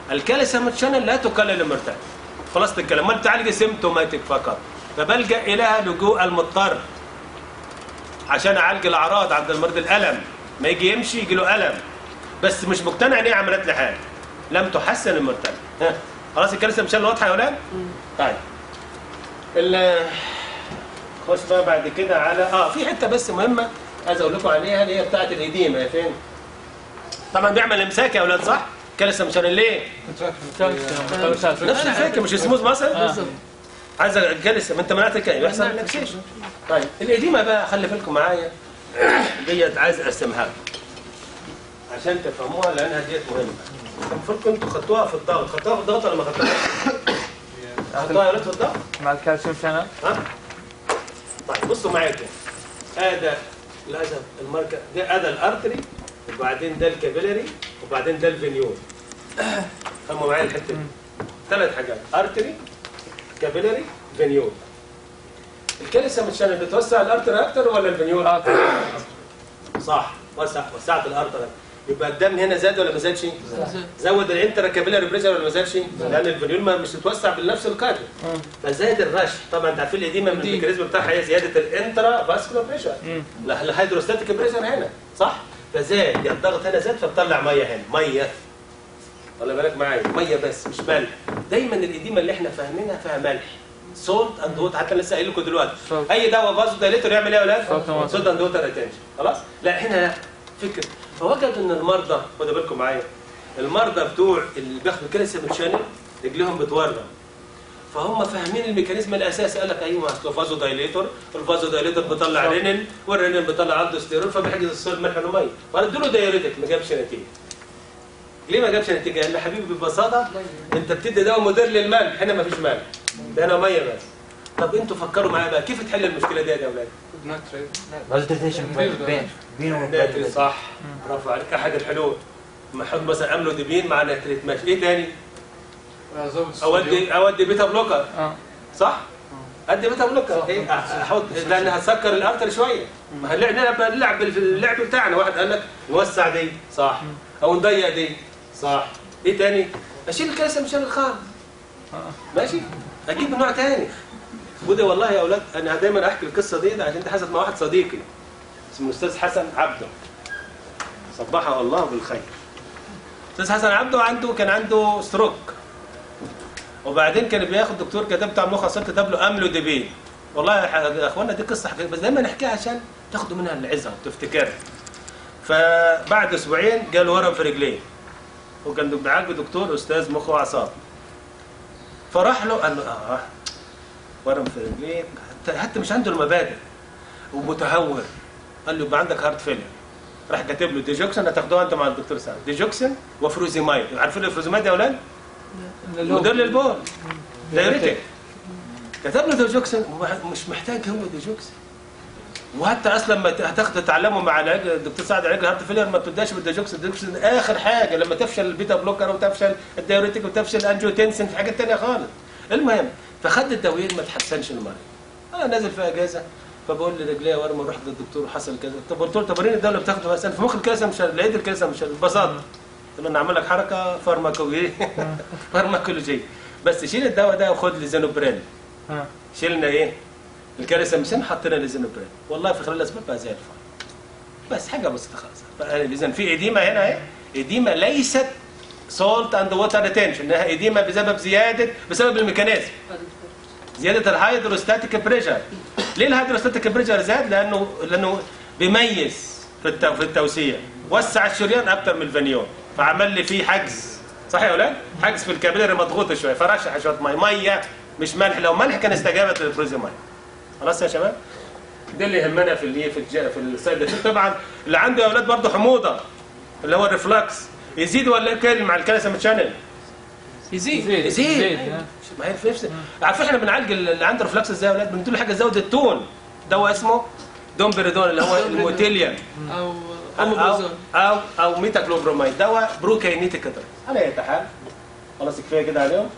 الكالسيوم شانل لا تقلل المرتفع خلاص الكلام ما بتعالج سيمتوماتيك فقط فبلجا الى لجوء المضطر عشان اعالج الاعراض عند المريض الالم ما يجي يمشي يجي له الم بس مش مقتنع ان هي عملت لي حاجه لم تحسن المرتفع ها خلاص الكالسيوم شانل واضحه يا اولاد طيب ال- خش بقى بعد كده على اه في حته بس مهمه عايز اقول لكم عليها اللي هي بتاعه الاديمه هي فين؟ طبعا بيعمل امساك يا اولاد صح؟ كالسيوم شانل ليه؟ نفس الفكره مش سموث مثلا عايز الكالسيوم انت منعت الكالسيوم يحصل ريلاكسيشن طيب الاديمه بقى خلي بالكم معايا ديت عايز اقسمها لكم عشان تفهموها لانها ديت مهمه المفروض كنتوا خدتوها في الضغط خدتوها في الضغط ولا ما خدتوهاش؟ خدتوها يا ولاد في الضغط؟ مع الكالسيوم شانل ها؟ طيب بصوا معايا كده هذا للاسف الماركه ده هذا الارتري وبعدين ده الكابيلاري وبعدين ده الفينيول فهموا معايا الحته دي ثلاث حاجات ارتري كابيلاري فينيول الكالسيوم الشانل بتوسع الارتري اكتر ولا الفينيول؟ صح وسع وسعت الارتري يبقى الدم هنا زاد ولا ما زادش؟ زود الانترا كابيلاري بريشر ولا ما زادش؟ لان الفينيول ما مش بتوسع بنفس القدر فزاد الرش طبعا انت عارفين الاديمه من الميكانيزم بتاعها هي زياده الانترا فاسكولار بريشر الهيدروستاتيك بريشر هنا صح؟ فزاد يعني الضغط هنا زاد فبتطلع ميه هنا ميه خلي بالك معايا ميه بس مش ملح دايما الاديمه اللي احنا فاهمينها فيها ملح سولت اند ووتر حتى لسه قايل لكم دلوقتي Salt. اي دواء فازو دايليتور يعمل ايه يا اولاد؟ Salt and water. سولت اند ووتر اتنشن خلاص؟ لا هنا لا فكر فوجدوا ان المرضى خدوا بالكم معايا المرضى بتوع اللي بياخدوا كالسيوم شانل رجلهم بتورم فهم فاهمين الميكانيزم الاساسي قال لك ايوه اصل فازو دايليتور الفازو دايليتور بيطلع رينين والرينين بيطلع الدوستيرون فبيحجز الصلب ملح وميه فادوا له دايوريتك ما جابش نتيجه ليه ما جابش نتيجه؟ قال لي حبيبي ببساطه انت بتدي دواء مدير للملح هنا ما فيش ملح ده هنا ميه بس طب انتوا فكروا معايا بقى كيف تحل المشكله دي يا اولاد؟ ناتريت فازوتيشن بين بين ناتريت صح برافو عليك احد الحلول محط مثلا املوديبين مع ناتريت ماشي ايه تاني؟ زود الصوديوم. اودي اودي بيتا بلوكر اه صح؟ ادي بيتا بلوكر ايه احط لان هتسكر الارتر شويه ما هنلعب نلعب نلعب في اللعب بتاعنا واحد قال لك نوسع دي صح او نضيق دي صح ايه تاني؟ اشيل الكالسيوم عشان الخام ماشي؟ اجيب نوع تاني وده والله يا اولاد انا دايما احكي القصه دي عشان دي حصلت مع واحد صديقي اسمه الاستاذ حسن عبده صبحه الله بالخير استاذ حسن عبده عنده كان عنده ستروك وبعدين كان بياخد دكتور كتب بتاع مخ اصلا كتب له املوديبين والله يا ح- يا اخوانا دي قصه حقيقيه بس دايما نحكيها عشان تاخدوا منها العزه وتفتكرها فبعد اسبوعين جاله ورم في رجليه وكان بيعالجه دكتور استاذ مخ واعصاب فراح له قال له اه ورم في رجليك حتى, حتى مش عنده المبادئ ومتهور قال له يبقى عندك هارت فيلر راح كاتب له ديجوكسن هتاخدوها انت مع الدكتور سعد ديجوكسن وفروزيمايد عارفين الفروزيمايد يا اولاد؟ مدير للبول دايرتك كتب له ديجوكسن مش محتاج هو ديجوكسن وحتى اصلا لما هتاخد تتعلموا مع العلاج الدكتور سعد علاج الهارت فيلر ما بتبداش بالديجوكسن الديجوكسن اخر حاجه لما تفشل البيتا بلوكر وتفشل الدايوريتك وتفشل الانجيوتنسن في حاجات ثانيه خالص المهم فخد الدوايين ما تحسنش المريض انا نازل في اجازه فبقول لرجليا ورمه رحت للدكتور وحصل كذا طب قلت له طب وريني الدوله بتاخده مثلا في مخ الكلسم مش لقيت الكلسم مش ببساطه قلت له انا اعمل لك حركه فارماكولوجيه فارماكولوجيه بس شيل الدواء ده وخد لي زينوبرين اه شلنا ايه الكالسيوم سن حطينا لزينوبرين والله في خلال الاسبوع بقى زي الفل بس حاجه بسيطه خالص اذا في اديمه هنا اهي اديمه ليست سولت اند ووتر ريتنشن انها اديمه بسبب زياده بسبب الميكانيزم زياده الهيدروستاتيك بريشر ليه الهيدروستاتيك بريشر زاد لانه لانه بيميز في التو في التوسيع وسع الشريان اكتر من الفانيول فعمل لي فيه حجز صح يا اولاد حجز في الكابيلاري مضغوط شويه فرشح شويه ميه ميه مش ملح لو ملح كان استجابت للفروزيمايد خلاص يا شباب ده اللي يهمنا في اللي في الج... في السايد افكت. طبعا اللي عنده يا اولاد برضه حموضه اللي هو الريفلكس يزيد ولا يقل مع الكالسيوم شانل يزيد زيد يزيد زيد ما هي في نفس عارفين احنا بنعالج اللي عنده ريفلكس ازاي يا اولاد بنديله حاجه تزود التون دواء اسمه دومبريدون اللي هو الموتيليوم او او اوموبرازول او او ميتاكلوبرومايد دواء بروكاينيتيك كده على اي حال خلاص كفايه كده عليهم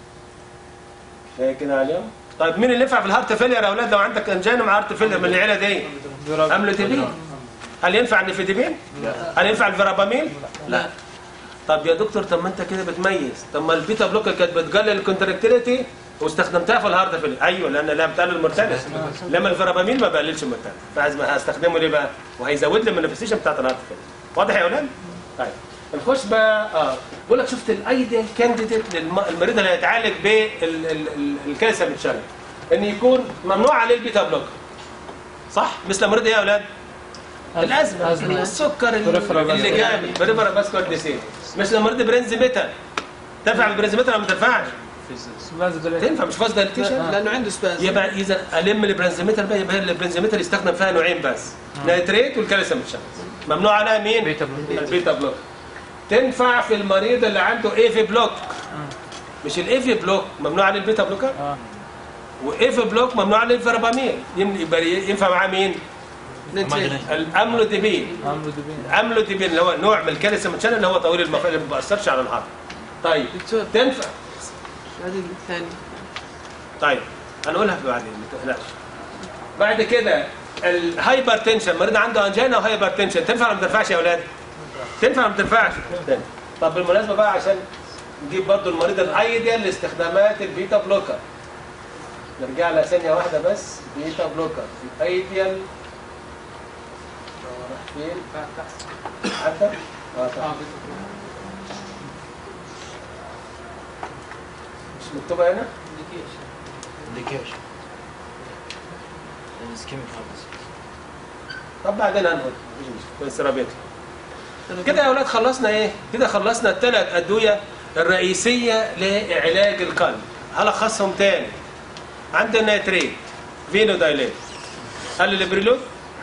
كفايه كده عليهم طيب مين اللي ينفع في الهارت فيلير يا اولاد لو عندك انجينا مع هارت فيلير من العيله دي املوتيبين هل ينفع النيفيديبين هل ينفع الفيرابامين لا طب يا دكتور طب ما انت كده بتميز طب ما البيتا بلوكر كانت بتقلل الكونتراكتيليتي واستخدمتها في الهارد فيل ايوه لان لا بتقلل المرتلس لما الفرابامين ما بقللش المرتلس فلازم هستخدمه ليه بقى وهيزود لي المانيفستيشن بتاعت الهارد فيل واضح يا اولاد طيب نخش بقى اه بقول لك شفت الايديال كانديديت للمريض اللي هيتعالج بالكالسيوم شانل ان يكون ممنوع عليه البيتا بلوكر صح مثل مريض ايه يا اولاد الازمه أزمة. السكر اللي بريفرال اللي فاسكولار. جاي بريفرال فاسكولار ديسيز مش مريض برنز ميتال تنفع بالبرنز ميتال ولا ما تنفعش تنفع مش فاز دايليتيشن لانه عنده سباز يبقى اذا الم البرنزمتر بقى يبقى البرنزمتر يستخدم فيها نوعين بس نيتريت والكالسيوم شانل ممنوع عليها مين؟ بيتا بلوك. البيتا بلوك تنفع في المريض اللي عنده ايفي بلوك مش الايفي بلوك ممنوع عليه البيتا بلوكر اه وايفي بلوك ممنوع عليه الفرابامين يم- يبقى ينفع معاه مين؟ نتريت الاملوديبين عمرو دبين الاملوديبين اللي هو نوع من الكالسيوم شانل اللي هو طويل المفعول اللي ما بيأثرش على الهارت طيب دكتور تنفع هذه الثاني طيب هنقولها بعدين ما تقلقش بعد كده الهايبر تنشن مريض عنده انجينا وهايبر تنشن تنفع ولا ما تنفعش يا اولاد؟ تنفع ولا ما تنفعش؟ تنفع. طب بالمناسبه بقى عشان نجيب برضو المريض الايديال لاستخدامات البيتا بلوكر نرجع لها ثانيه واحده بس بيتا بلوكر الايديال راح فين؟ حتى؟ اه طبعا مش مكتوبه هنا؟ indication an ischemic heart disease طب بعدين هنقول كويس رابطه كده يا اولاد خلصنا ايه كده خلصنا الثلاث ادويه الرئيسيه لعلاج القلب هلخصهم تاني عندنا نيتريت فينو دايليت قلل البريلود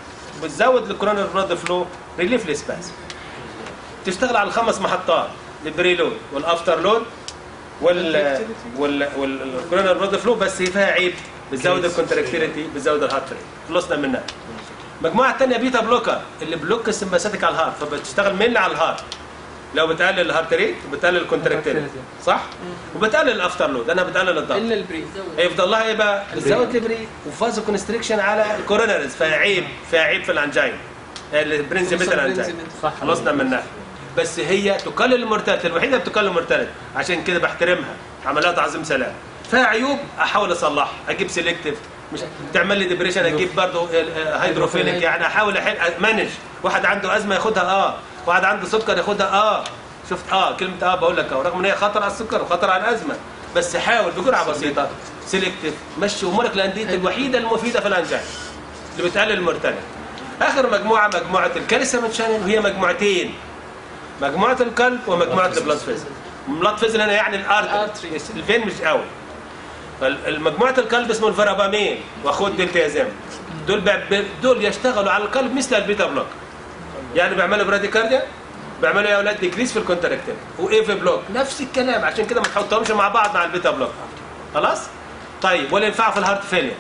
بتزود الكورونر بلاد فلو ريليف الاسباس تشتغل على الخمس محطات البريلود والافتر لود وال وال والكورونر بلاد فلو بس هي فيها عيب بتزود الكونتراكتيليتي بتزود الهارت ريت خلصنا منها المجموعه الثانيه بيتا بلوكر اللي بلوك السمباثيك على الهارت فبتشتغل من على الهارت لو بتقلل الهارت ريت وبتقلل الكونتراكتيليتي صح وبتقلل الافتر لود لانها بتقلل الضغط الا البري هيفضل لها ايه بقى؟ بتزود ليبري وفازو كونستريكشن على الكورونرز فيها عيب فيها عيب في الانجين البرنزيميتال انجين صح خلصنا منها بس هي تقلل المورتاليتي الوحيده اللي بتقلل المورتاليتي عشان كده بحترمها عملها تعظيم سلام فيها عيوب احاول اصلحها اجيب سيلكتيف مش تعمل لي ديبريشن اجيب برضه هيدروفيليك يعني احاول احل مانج واحد عنده ازمه ياخدها اه واحد عنده سكر ياخدها اه شفت اه كلمه اه بقول لك اه رغم ان هي خطر على السكر وخطر على الازمه بس حاول بجرعه بسيطه سيلكتيف مشي امورك الانديه الوحيده المفيده في الانجين اللي بتقلل المورتاليتي اخر مجموعه مجموعه الكالسيوم شانل وهي مجموعتين مجموعه القلب ومجموعه البلاد فيزل البلاد فيزل هنا يعني الارتري الفين مش قوي فالمجموعه القلب اسمه الفرابامين واخوه دلتازام دول بع- دول يشتغلوا على القلب مثل البيتا بلوك يعني بيعملوا براديكارديا بيعملوا يا اولاد ديكريس في الكونتراكتيل وايف بلوك نفس الكلام عشان كده ما تحطهمش مع بعض مع البيتا بلوك خلاص طيب ولا ينفعوا في الهارت فيلير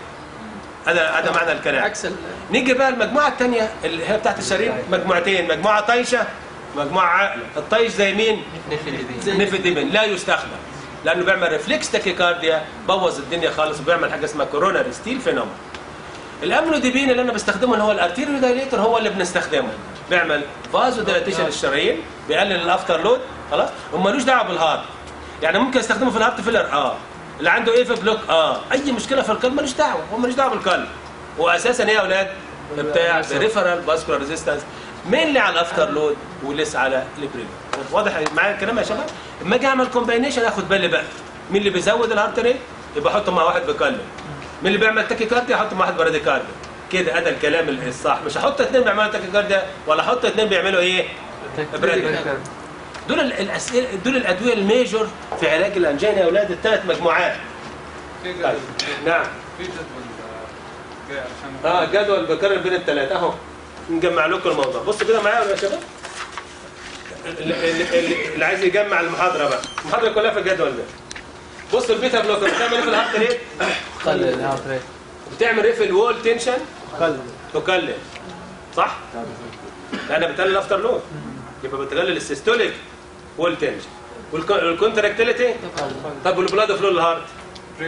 هذا هذا معنى الكلام عكس ال- نيجي بقى المجموعه الثانيه اللي هي بتاعت الشرير مجموعتين مجموعه طايشه مجموعه عاقله الطايش زي مين نيفيديبين لا يستخدم لانه بيعمل ريفلكس تاكيكارديا بوظ الدنيا خالص وبيعمل حاجه اسمها كوروناري ستيل فينومين الاملوديبين اللي انا بستخدمه اللي هو الارتيريو دايليتر هو اللي بنستخدمه بيعمل فازو دايليتيشن للشرايين بيقلل الافتر لود خلاص ومالوش دعوه بالهارت يعني ممكن استخدمه في الهارت فيلر اه اللي عنده ايه في بلوك اه اي مشكله في القلب مالوش دعوه هو مالوش دعوه بالقلب واساسا ايه يا اولاد بتاع ريفرال فاسكولار ريزيستنس مينلي على الافتر لود وليس على البريم واضح معايا الكلام يا شباب اما اجي اعمل كومباينيشن اخد بالي بقى مين اللي بيزود الهارت ريت يبقى احطه مع واحد بيقلل مين اللي بيعمل تاكيكارديا احطه مع واحد براديكارديا كده ده الكلام الصح مش هحط اثنين بيعملوا تاكيكارديا ولا احط اثنين بيعملوا ايه براديكارديا دول ال- الاسئله دول الادويه الميجور في علاج الانجينا يا اولاد الثلاث مجموعات في جدول طيب نعم في جدول آه، جاي عشان اه جدول بكرر بين الثلاثه اهو نجمع لكم الموضوع بصوا كده معايا يا شباب اللي, اللي, اللي عايز يجمع المحاضره بقى المحاضره كلها في الجدول ده بصوا البيتا بلوكر بتعمل ايه في الهارت ريت قلل الهارت ريت بتعمل ايه في الوول تنشن تقلل صح لانها بتقلل الافتر لود يبقى بتقلل السيستوليك وول تنشن والكونتراكتيليتي طب والبلاد فلو للهارت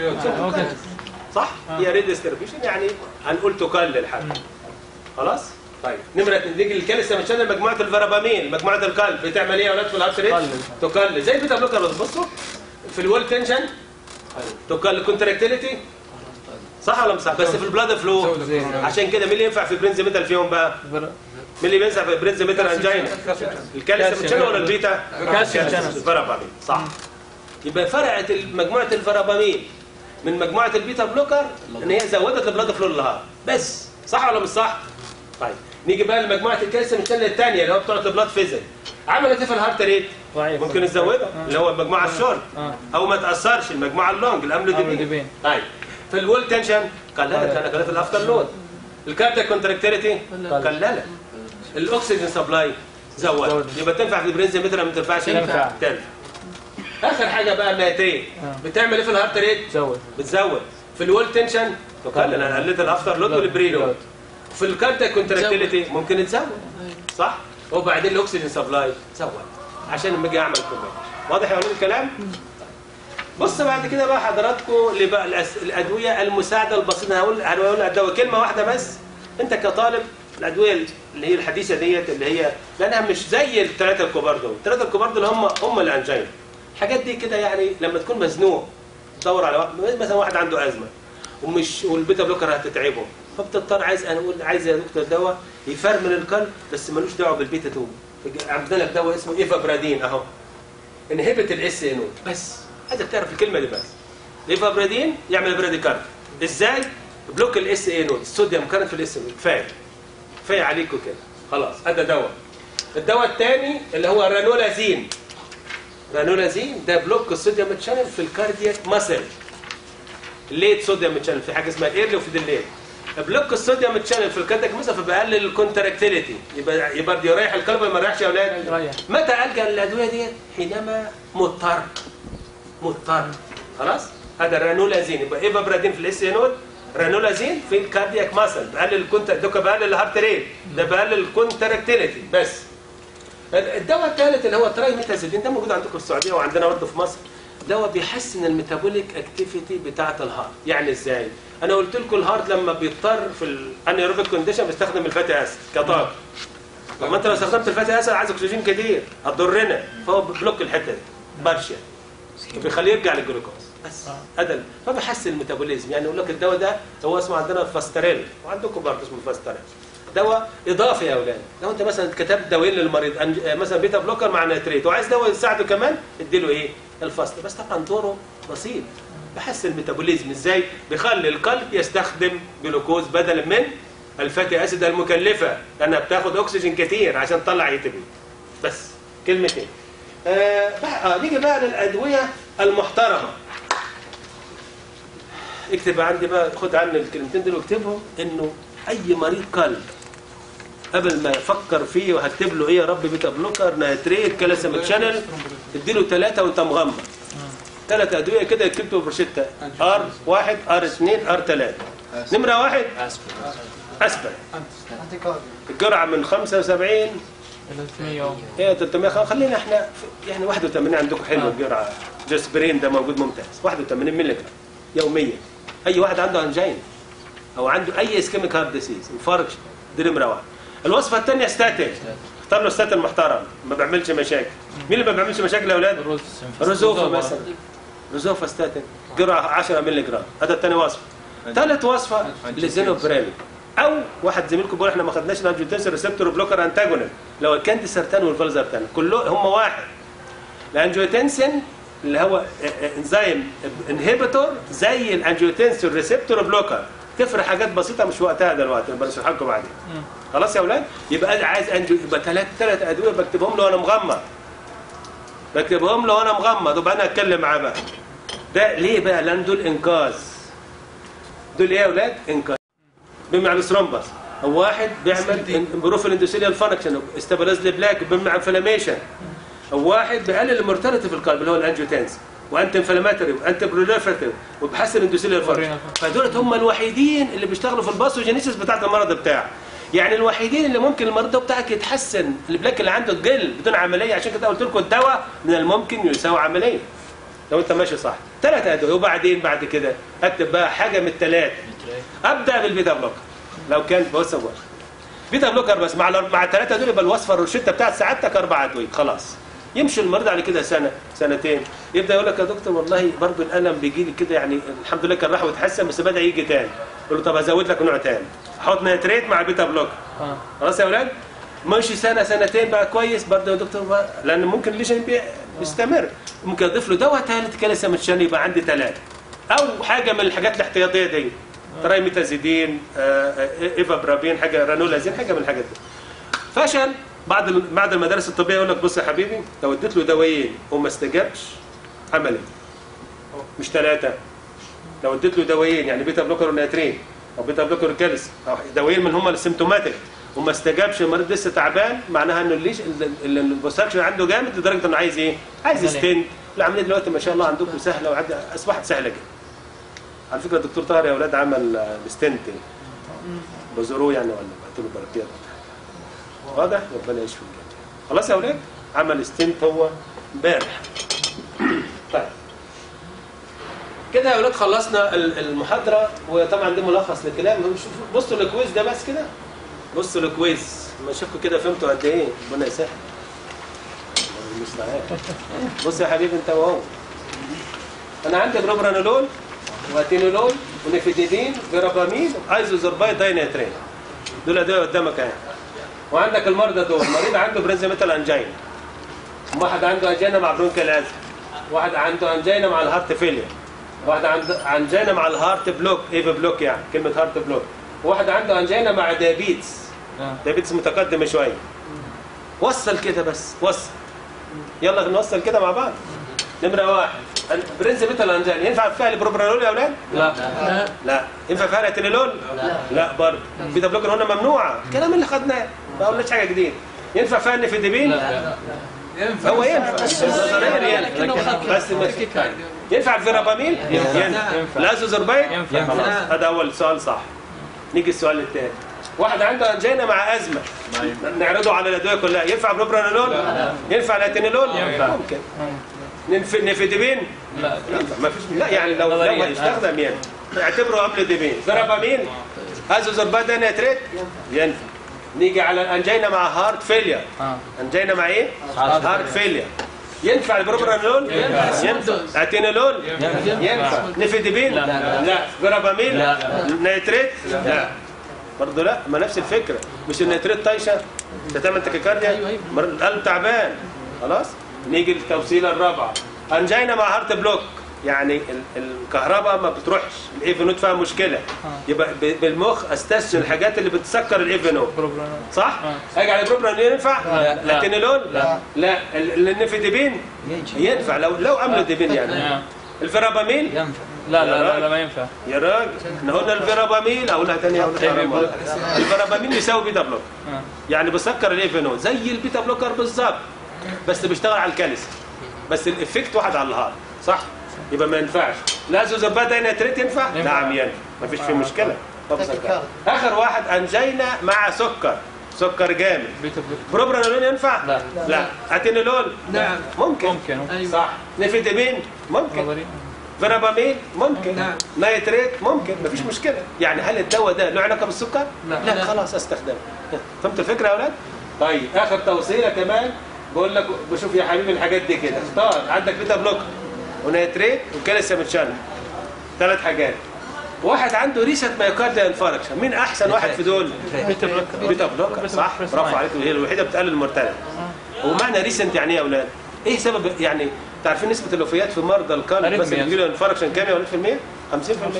ممكن صح هي ريد ديستريبيوشن يعني هنقول تقلل حتى خلاص طيب نمره اتنين نيجي للكالسيوم شانل مجموعه الفرابامين مجموعه القلب بتعمل ايه يا اولاد في الهارت ريت؟ تقلل. تقلل زي البيتا بلوكر بس بصوا في الوول تنشن تقلل كونتراكتيليتي صح ولا مش صح؟ بس في البلاد فلو زين. عشان كده مين اللي ينفع في برينز ميتال فيهم بقى؟ فر- مين اللي بينفع في برينز ميتال انجينا؟ الكالسيوم شانل ولا البيتا؟ كالسيوم شانل. الفرابامين صح يبقى فرعت مجموعه الفرابامين من مجموعه البيتا بلوكر ان هي زودت البلاد فلو للهارت بس صح ولا مش صح؟ طيب نيجي بقى لمجموعه الكالسيوم الشانل الثانيه اللي هو بتوع البلاد فيزل عملت ايه في الهارت ريت؟ ضعيف ممكن نزودها اللي هو المجموعه الشورت آه. او ما تاثرش المجموعه اللونج الاملوديبين أملوديبين. طيب في الول تنشن قللت انا قللت الافتر لود الكاردياك كونتراكتيليتي قللت الاكسجين سبلاي زود زود. يبقى تنفع في البرينز متر ما تنفعش تنفع. تنفع اخر حاجه بقى النيتريت آه. بتعمل ايه في الهارت ريت زود بتزود في الول تنشن تقلل انا قللت الافتر لود والبري لود في الكاردياك كونتراكتيليتي ممكن تزود صح وبعدين الاكسجين سبلاي زود عشان لما اجي اعمل كومنت واضح يا ولاد الكلام بص بعد كده بقى حضراتكم اللي بقى الأس... الادويه المساعده البسيطه أنا هقول هقول الدواء كلمه واحده بس انت كطالب الادويه اللي هي الحديثه ديت اللي هي لانها مش زي الثلاثه الكبار دول الثلاثه الكبار دول هم هم الانجينا الحاجات دي كده يعني لما تكون مزنوق تدور على واحد مثلا واحد عنده ازمه ومش والبيتا بلوكر هتتعبه فبتضطر عايز انا اقول عايز يا دكتور دواء يفرمل القلب بس ملوش دعوه بالبيتا 2 عندنا لك دواء اسمه ايفابرادين اهو انهبت الاس ان بس عايزك تعرف الكلمه دي بس الايفابرادين يعمل براديكارد ازاي بلوك الاس اي نود الصوديوم كانت في الاس نود كفايه كفايه عليكم كده خلاص ادى دواء الدواء الثاني اللي هو رانولازين رانولازين ده بلوك الصوديوم تشانل في الكاردياك ماسل الليت صوديوم تشانل في حاجه اسمها الايرلي وفي الليت بلوك الصوديوم تشانل في الكاردياك ماسل فبقلل الكونتراكتيليتي يبقى يبقى يريح القلب ولا ما يريحش يا اولاد يريح. متى الجا للادويه دي حينما مضطر مضطر خلاص هذا رانولازين يبقى ايفابرادين في الاس نود رانولازين في الكاردياك ماسل بقلل الكونت دوكا بقلل الهارت ريت ده بقلل الكونتراكتيليتي بس الدواء الثالث اللي هو ترايميتازيدين ده موجود عندكم في السعوديه وعندنا برضه في مصر دواء بيحسن الميتابوليك اكتيفيتي بتاعه الهارت يعني ازاي انا قلت لكم الهارت لما بيضطر في الانيروبيك كونديشن بيستخدم الفاتي اسيد كطاقه طب ما انت لو استخدمت الفاتي اسيد عايز اكسجين كتير هتضرنا فهو بلوك الحته دي بارشل بيخليه يرجع للجلوكوز بس ادل فبحسن الميتابوليزم يعني يقول لك الدواء ده هو اسمه عندنا الفاستريل وعندكم برضه اسمه الفاستريل دواء اضافي يا اولاد لو انت مثلا كتبت دوايين للمريض أنج- آه، مثلا بيتا بلوكر مع نيتريت وعايز دواء يساعده كمان اديله ايه الفاست بس طبعا دوره بسيط بحسن الميتابوليزم ازاي بيخلي القلب يستخدم جلوكوز بدلا من الفاتي اسيد المكلفه لانها بتاخد اكسجين كتير عشان تطلع اي تي بي بس كلمتين آه بقى آه نيجي بقى للادويه المحترمه اكتب عندي بقى خد عني الكلمتين دول واكتبهم انه اي مريض قلب قبل ما يفكر فيه وهكتب له ايه يا رب بيتا بلوكر نيتريت كالسيوم شانل اديله ثلاثه وانت مغمض ثلاث ادويه كده يكتبوا بروشيتا ار واحد ار اثنين ار ثلاثه نمره واحد اسبل الجرعه من 75 300 هي 300 خ- خلينا احنا في- يعني 81 عندكم حلو الجرعه جسبرين ده موجود ممتاز 81 مللي جرام يوميا اي واحد عنده انجين او عنده اي اسكيميك هارت ديسيز انفاركشن دي نمره واحد الوصفه الثانيه ستاتين اختار له ستاتين محترم ما بيعملش مشاكل مين اللي ما بيعملش مشاكل يا اولاد الرز رزوفا مثلا رزوفا ستاتين جرعه 10 مللي جرام هذا الثاني وصفه ثالث وصفه لزينوبرامين او واحد زميلكم بيقول احنا ما خدناش الانجيوتنسين ريسبتور بلوكر انتاجونال لو الكانديسرتان والفالزرتان كله هم واحد الانجيوتنسين اللي هو انزيم انهبيتور زي الانجيوتنسين ريسبتور بلوكر تفرق حاجات بسيطه مش وقتها دلوقتي انا بشرحها لكم بعدين خلاص يا اولاد يبقى أنا عايز انجيو يبقى ثلاث ثلاث ادويه بكتبهم له وانا مغمض بكتبهم له وانا مغمض وبقى انا اتكلم معاه بقى ده ليه بقى لان دول انقاذ دول ايه يا اولاد انقاذ بيمنع الثرومبس هو واحد بيعمل امبروف الاندوثيليال فانكشن استابلايز البلاك بيمنع انفلاميشن هو واحد بيقلل المورتاليتي في القلب اللي هو الانجيوتنس وانت انفلاماتوري وانت بروليفراتيف وبحسن الاندوثيليال فانكشن فدول هم الوحيدين اللي بيشتغلوا في الباثوجينيسيس بتاعت المرض بتاعك يعني الوحيدين اللي ممكن المرض ده بتاعك يتحسن البلاك اللي عنده تقل بدون عمليه عشان كده قلت لكم الدواء من الممكن يساوي عمليه لو انت ماشي صح ثلاث ادويه وبعدين بعد كده اكتب بقى حاجه من الثلاث ابدا بالبيتا بلوكر لو كان بص يا باشا بيتا بلوكر بس مع ال- مع الثلاثه دول يبقى الوصفه الروشته بتاعت سعادتك اربع ادويه خلاص يمشي المريض على كده سنه سنتين يبدا يقول لك يا دكتور والله برضه الالم بيجي لي كده يعني الحمد لله كان راح وتحسن بس بدا يجي تاني يقول له طب هزود لك نوع تاني حط نيتريت مع البيتا بلوكر اه خلاص يا اولاد ماشي سنه سنتين بقى كويس برضه يا دكتور بقى لان ممكن الليجن بي- بيستمر ممكن اضيف له دواء ثالث كالسيوم عشان يبقى عندي ثلاثه او حاجه من الحاجات الاحتياطيه دي ترايميتازيدين آه، آه، ايفابرابين حاجه رانولازين حاجه من الحاجات دي فشل بعد ال- بعد المدارس الطبيه يقول لك بص يا حبيبي لو اديت له دوايين وما استجابش عمل ايه؟ مش ثلاثه لو اديت له دوايين يعني بيتا بلوكر وناترين او بيتا بلوكر كالس او دوايين من هم السيمتوماتيك وما استجابش المريض لسه تعبان معناها انه الليش البوستراكشن عنده جامد لدرجه انه عايز ايه؟ عايز عمل إيه؟ ستنت العمليه دلوقتي ما شاء الله عندكم سهله وعد اصبحت سهله جدا. على فكره الدكتور طاهر يا اولاد عمل آه، ستنت بزوروه يعني ولا بعت له بركات واضح؟ ربنا يشفي الجميع. خلاص يا اولاد؟ عمل ستنت هو امبارح. طيب كده يا اولاد خلصنا ال- المحاضره وطبعا ده ملخص للكلام شوفوا بصوا الكويز ده بس كده بصوا الكويز ما اشوفكم كده فهمتوا قد ايه ربنا يسهل الله المستعان بص يا حبيبي انت وهو انا عندي بروبرانولول واتينولول ونيفيديدين فيرابامين ايزوزوربايد داينيترين دول ادويه قدامك اهي وعندك المرضى دول مريض عنده برينزيميتال انجينا واحد عنده انجينا مع برونكال واحد عنده انجينا مع الهارت فيلير واحد عنده انجينا مع الهارت بلوك ايف بلوك يعني كلمه هارت بلوك واحد عنده انجينا مع ديابيتس آه. ديابيتس متقدم شويه وصل كده بس وصل يلا نوصل كده مع بعض نمره واحد برنسبيتال انجينا ينفع فيها البروبرانول يا اولاد؟ لا لا ينفع فيها الاتينيلول؟ لا لا برضه بيتا بلوكر هنا ممنوعه الكلام اللي خدناه ما قلناش حاجه جديده ينفع فيها النفيدبين؟ لا ينفع هو ينفع نظريا لكنه ينفع خد بس مش ينفع الفيرابامين؟ ينفع. ينفع ينفع. الازوزربايد؟ ينفع. خلاص هذا اول سؤال صح نيجي السؤال الثاني واحد عنده انجينا مع ازمه نعرضه على الادويه كلها ينفع بروبرانولول؟ ينفع الاتينيلول؟ ينفع. ممكن نف- نفيدبين؟ لا ينفع ما فيش لا يعني لو لو نظرياً. هيستخدم ينفع اعتبره قبل ديبين فيرابامين ازوزربايد ده نتريت ينفع نيجي على الانجينا مع هارت فيلير اه انجينا مع ايه؟ هارت هارت فيلير ينفع البروبرانول؟ ينفع. ينفع اتينولول؟ ينفع نفيدبين؟ لا. لا فيرابامين؟ لا. نيتريت؟ لا برضه لا ما نفس الفكره مش النيتريت طايشه انت تعمل تكيكارديا أيوة، أيوة. مر- القلب تعبان خلاص نيجي للتوصيله الرابعه انجينا مع هارت بلوك يعني ال- الكهرباء ما بتروحش الايفنوت فيها مشكله يبقى ب- بالمخ استسجل الحاجات اللي بتسكر الايفنوت بروبرانول صح؟ آه. اجي على البروبرانول ينفع؟ لا. لا. التينيلول؟ لا. لا ال- النفيدبين ينفع لو لو عملوا ديبين يعني آه. الفيرابامين ينفع لا لا لا, لا ما ينفع يا راجل احنا قلنا الفيرابامين اقولها تاني اقولها إيه تاني بيقول؟ الفيرابامين بيساوي بيتا بلوك آه. يعني بيسكر الايفينول زي البيتا بلوكر بالظبط بس بيشتغل على الكالسيوم بس الافكت واحد على الهارت صح يبقى ما ينفعش لا زوزربات دايناتريت ينفع ينفع. نعم ينفع ما فيش فيه مشكله طب تاكل سكر. كارد. اخر واحد انجينا مع سكر سكر جامد بيتا بلوك بروبرانولول ينفع لا. لا اتينولول نعم. ممكن ممكن ايوه صح نيفيدامين ممكن نظري فيرابامين ممكن نعم. نايتريت ممكن مفيش مشكله يعني هل الدواء ده له علاقه بالسكر لا. لا لا. خلاص استخدمه فهمت الفكره يا اولاد طيب اخر توصيله كمان بقول لك بشوف يا حبيبي الحاجات دي كده اختار عندك بيتا بلوكر ونيتريت وكالسيوم تشانل ثلاث حاجات واحد عنده ريست مايوكارديال انفاركشن مين احسن واحد في دول بيتا بلوك بيتا بلوكر صح برافو عليك هي الوحيده بتقلل المرتلع ومعنى ريسنت يعني ايه يا اولاد ايه سبب يعني تعرفين نسبه الوفيات في مرضى القلب أريثميا. مثلا يجي له انفاركشن كام يا ولاد في المية 50%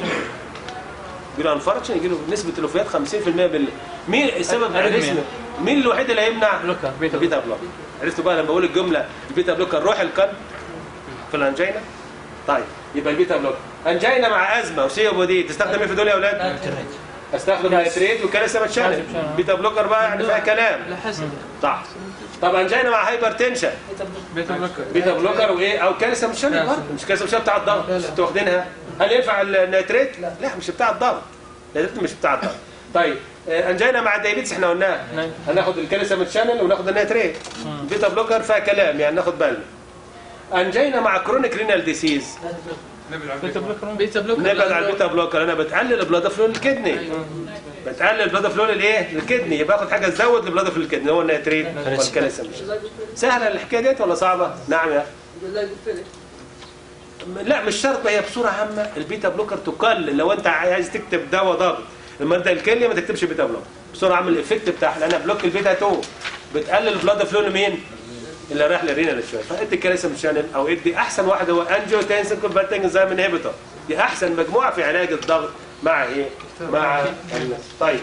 يجي له انفاركشن يجي له نسبه الوفيات 50% بال مين السبب أريثميا. الريسم مين الوحيد اللي هيمنع بلوكر بيتا البيتا بلوكر عرفتوا بقى لما بقول الجمله البيتا بلوكر روح القلب في الانجينا طيب يبقى البيتا بلوكر انجينا مع ازمه وسي او دي تستخدم ايه في دول يا اولاد استخدم نيتريت وكالسيوم تشانل كالسيوم شانل. بيتا بلوكر بقى يعني فيها كلام لا حسن صح طب انجينا مع هايبر تنشن بيتا بلوك بيتا بلوكر وايه او كالسيوم شانل كالسيوم. برضه مش كالسيوم شانل بتاع الضغط مش انتوا واخدينها هل ينفع النيتريت لا مش بتاع الضغط النيتريت مش بتاع الضغط طيب آه، انجينا مع الدايبيتس احنا قلناها نعم. هناخد الكالسيوم شانل وناخد النيتريت بيتا بلوكر فيها كلام يعني ناخد بالنا انجينا مع كرونيك رينال ديسيز نبعد عن بيتا بيتا بلوك بيتا بلوك نبعد عن البيتا بلوكر انا بتقلل البلاد فلو الكدني بتقلل البلاد فلو للايه للكدني يبقى اخد حاجه تزود البلاد فلو للكدني هو النيتريت والكالسيوم سهله الحكايه ديت ولا صعبه نعم يا أخي. لا مش شرط ما هي بصوره عامه البيتا بلوكر تقلل لو انت عايز تكتب دواء ضغط الماده الكليه ما تكتبش بيتا بلوكر بصوره عامه الايفكت بتاعها لانها بلوك البيتا 2 بتقلل البلاد فلو لمين؟ اللي رايح للرينال شويه فادي الكالسيوم شانل او ادي احسن واحد هو انجيو تنسن كونفرتنج انزيم انهبيتور دي احسن مجموعه في علاج الضغط مع ايه؟ مع ال- طيب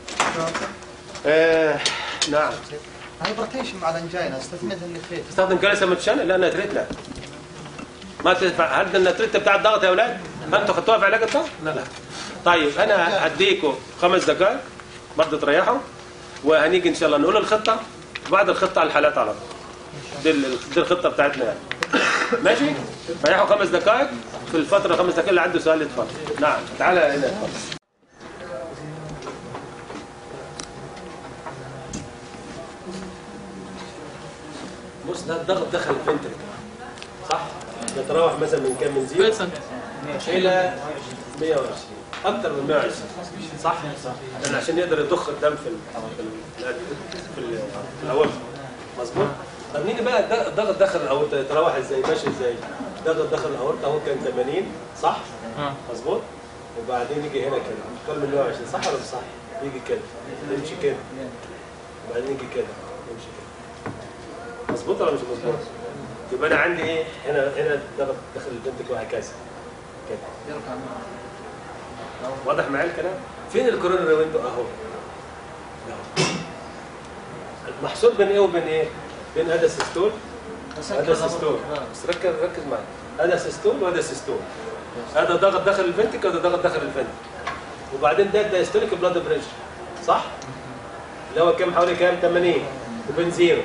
آه نعم هايبرتيشن مع الانجينا استثمر النتريت تستخدم كالسيوم شانل لا نتريت لا ما تدفع هل ده النتريت بتاع الضغط يا اولاد؟ هل انتوا خدتوها في علاج الضغط؟ لا لا طيب انا هديكم خمس دقائق برضه تريحوا وهنيجي ان شاء الله نقول الخطه وبعد الخطه على الحالات على طول دي, ال- دي الخطه بتاعتنا يعني ماشي؟ ريحوا خمس دقائق في الفتره خمس دقائق اللي عنده سؤال يتفضل نعم تعالى هنا اتفضل بص ده الضغط دخل الفنتريك صح؟ بيتراوح مثلا من كام من زيرو بيرسنت الى 120 اكتر من 120 صح؟ لان عشان يقدر يضخ الدم في ال في ال في ال- في الاورطه مظبوط؟ طب نيجي بقى الد- الضغط دخل الاورطه يتراوح ازاي؟ ماشي ازاي؟ الضغط دخل الاورطه هو كان 80 صح؟ اه مظبوط؟ وبعدين يجي هنا كده اكتر من 120 صح ولا مش صح؟ يجي كده يمشي كده وبعدين يجي كده يمشي كده مظبوط ولا مش مظبوط؟ يبقى انا عندي ايه؟ هنا هنا الضغط داخل البنتك وهكذا كده واضح معايا الكلام؟ فين الكورونا ويندو اهو أهو. المحصول بين ايه وبين ايه؟ بين هذا سيستول هذا سيستول بس ركز ركز معايا هذا سيستول وهذا سيستول هذا ضغط داخل الفنتك وهذا ضغط داخل الفنتك وبعدين ده دايستوليك بلاد بريشر صح؟ اللي هو كام حوالي كام 80 وبين زيرو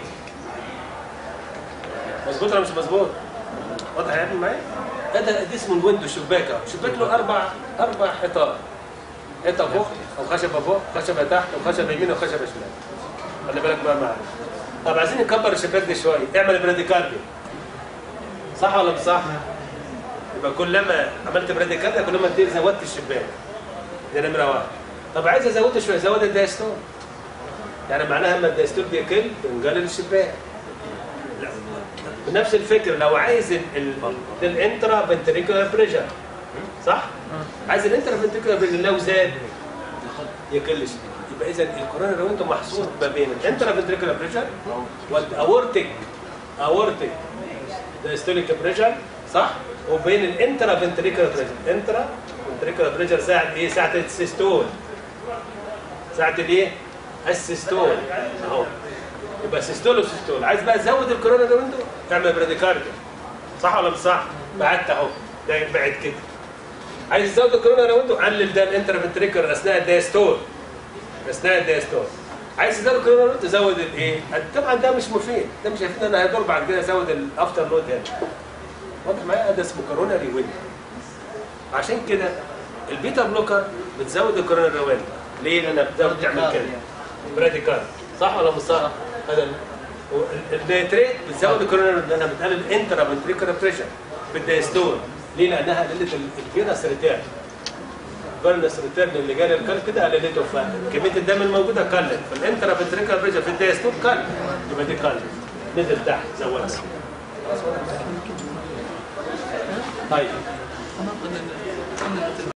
مظبوط ولا مش مظبوط؟ واضح يا ابني معايا؟ هذا دي اسمه الويندو شباك اهو شباك له اربع اربع حيطان حيطه فوق او خشبه فوق خشبه تحت وخشبه يمين وخشبه شمال خلي بالك بقى معايا طب عايزين نكبر الشباك ده شويه اعمل براديكارديا صح ولا مش صح؟ يبقى كلما عملت براديكارديا كلما انت زودت الشباك دي نمره واحد طب عايز ازوده شويه زود الدايستول يعني معناها اما الدايستول بيقل بنقلل الشباك لا. بنفس الفكره لو عايز ال- ال- الانترا فنتريكولار بريشر صح؟ عايز الانترا فنتريكولار بريشر لو زاد يقلش يبقى اذا الكورونا لو انت محصور ما بين الانترا فنتريكولار بريشر والاورتيك اورتيك دايستوليك بريشر صح؟ وبين الانترا فنتريكولار بريشر انترا فنتريكولار بريشر ساعه ايه؟ ساعه السيستول ساعه الايه؟ السيستول اهو يبقى سيستول وسيستول عايز بقى تزود الكورونا ده ويندو تعمل براديكارديا صح ولا مش صح؟ بعدت اهو ده بعد كده عايز تزود الكورونا ده ويندو قلل ده الانترفنتريكر اثناء الدايستول اثناء الدايستول عايز تزود الكورونا ده ويندو تزود الايه؟ طبعا ده مش مفيد ده مش هيفيد انا هيدور بعد كده ازود الافتر لود هنا واضح معايا ده اسمه كورونا ويندو عشان كده البيتا بلوكر بتزود الكورونا ده ويندو ليه؟ لانها بتزود تعمل كده براديكال صح ولا مش صح؟ هذا ال- وال- النيتريت بتزود الكورونا لانها بتقلل الانترا فنتريكولار بريشر بالدايستول ليه؟ لانها قللت ال- الفينس ريتيرن الفينس ريتيرن اللي جالي القلب كده قللته فكميه الدم الموجوده قلت فالانترا فنتريكولار بريشر في الدايستول قل يبقى دي قلت نزل تحت زودها طيب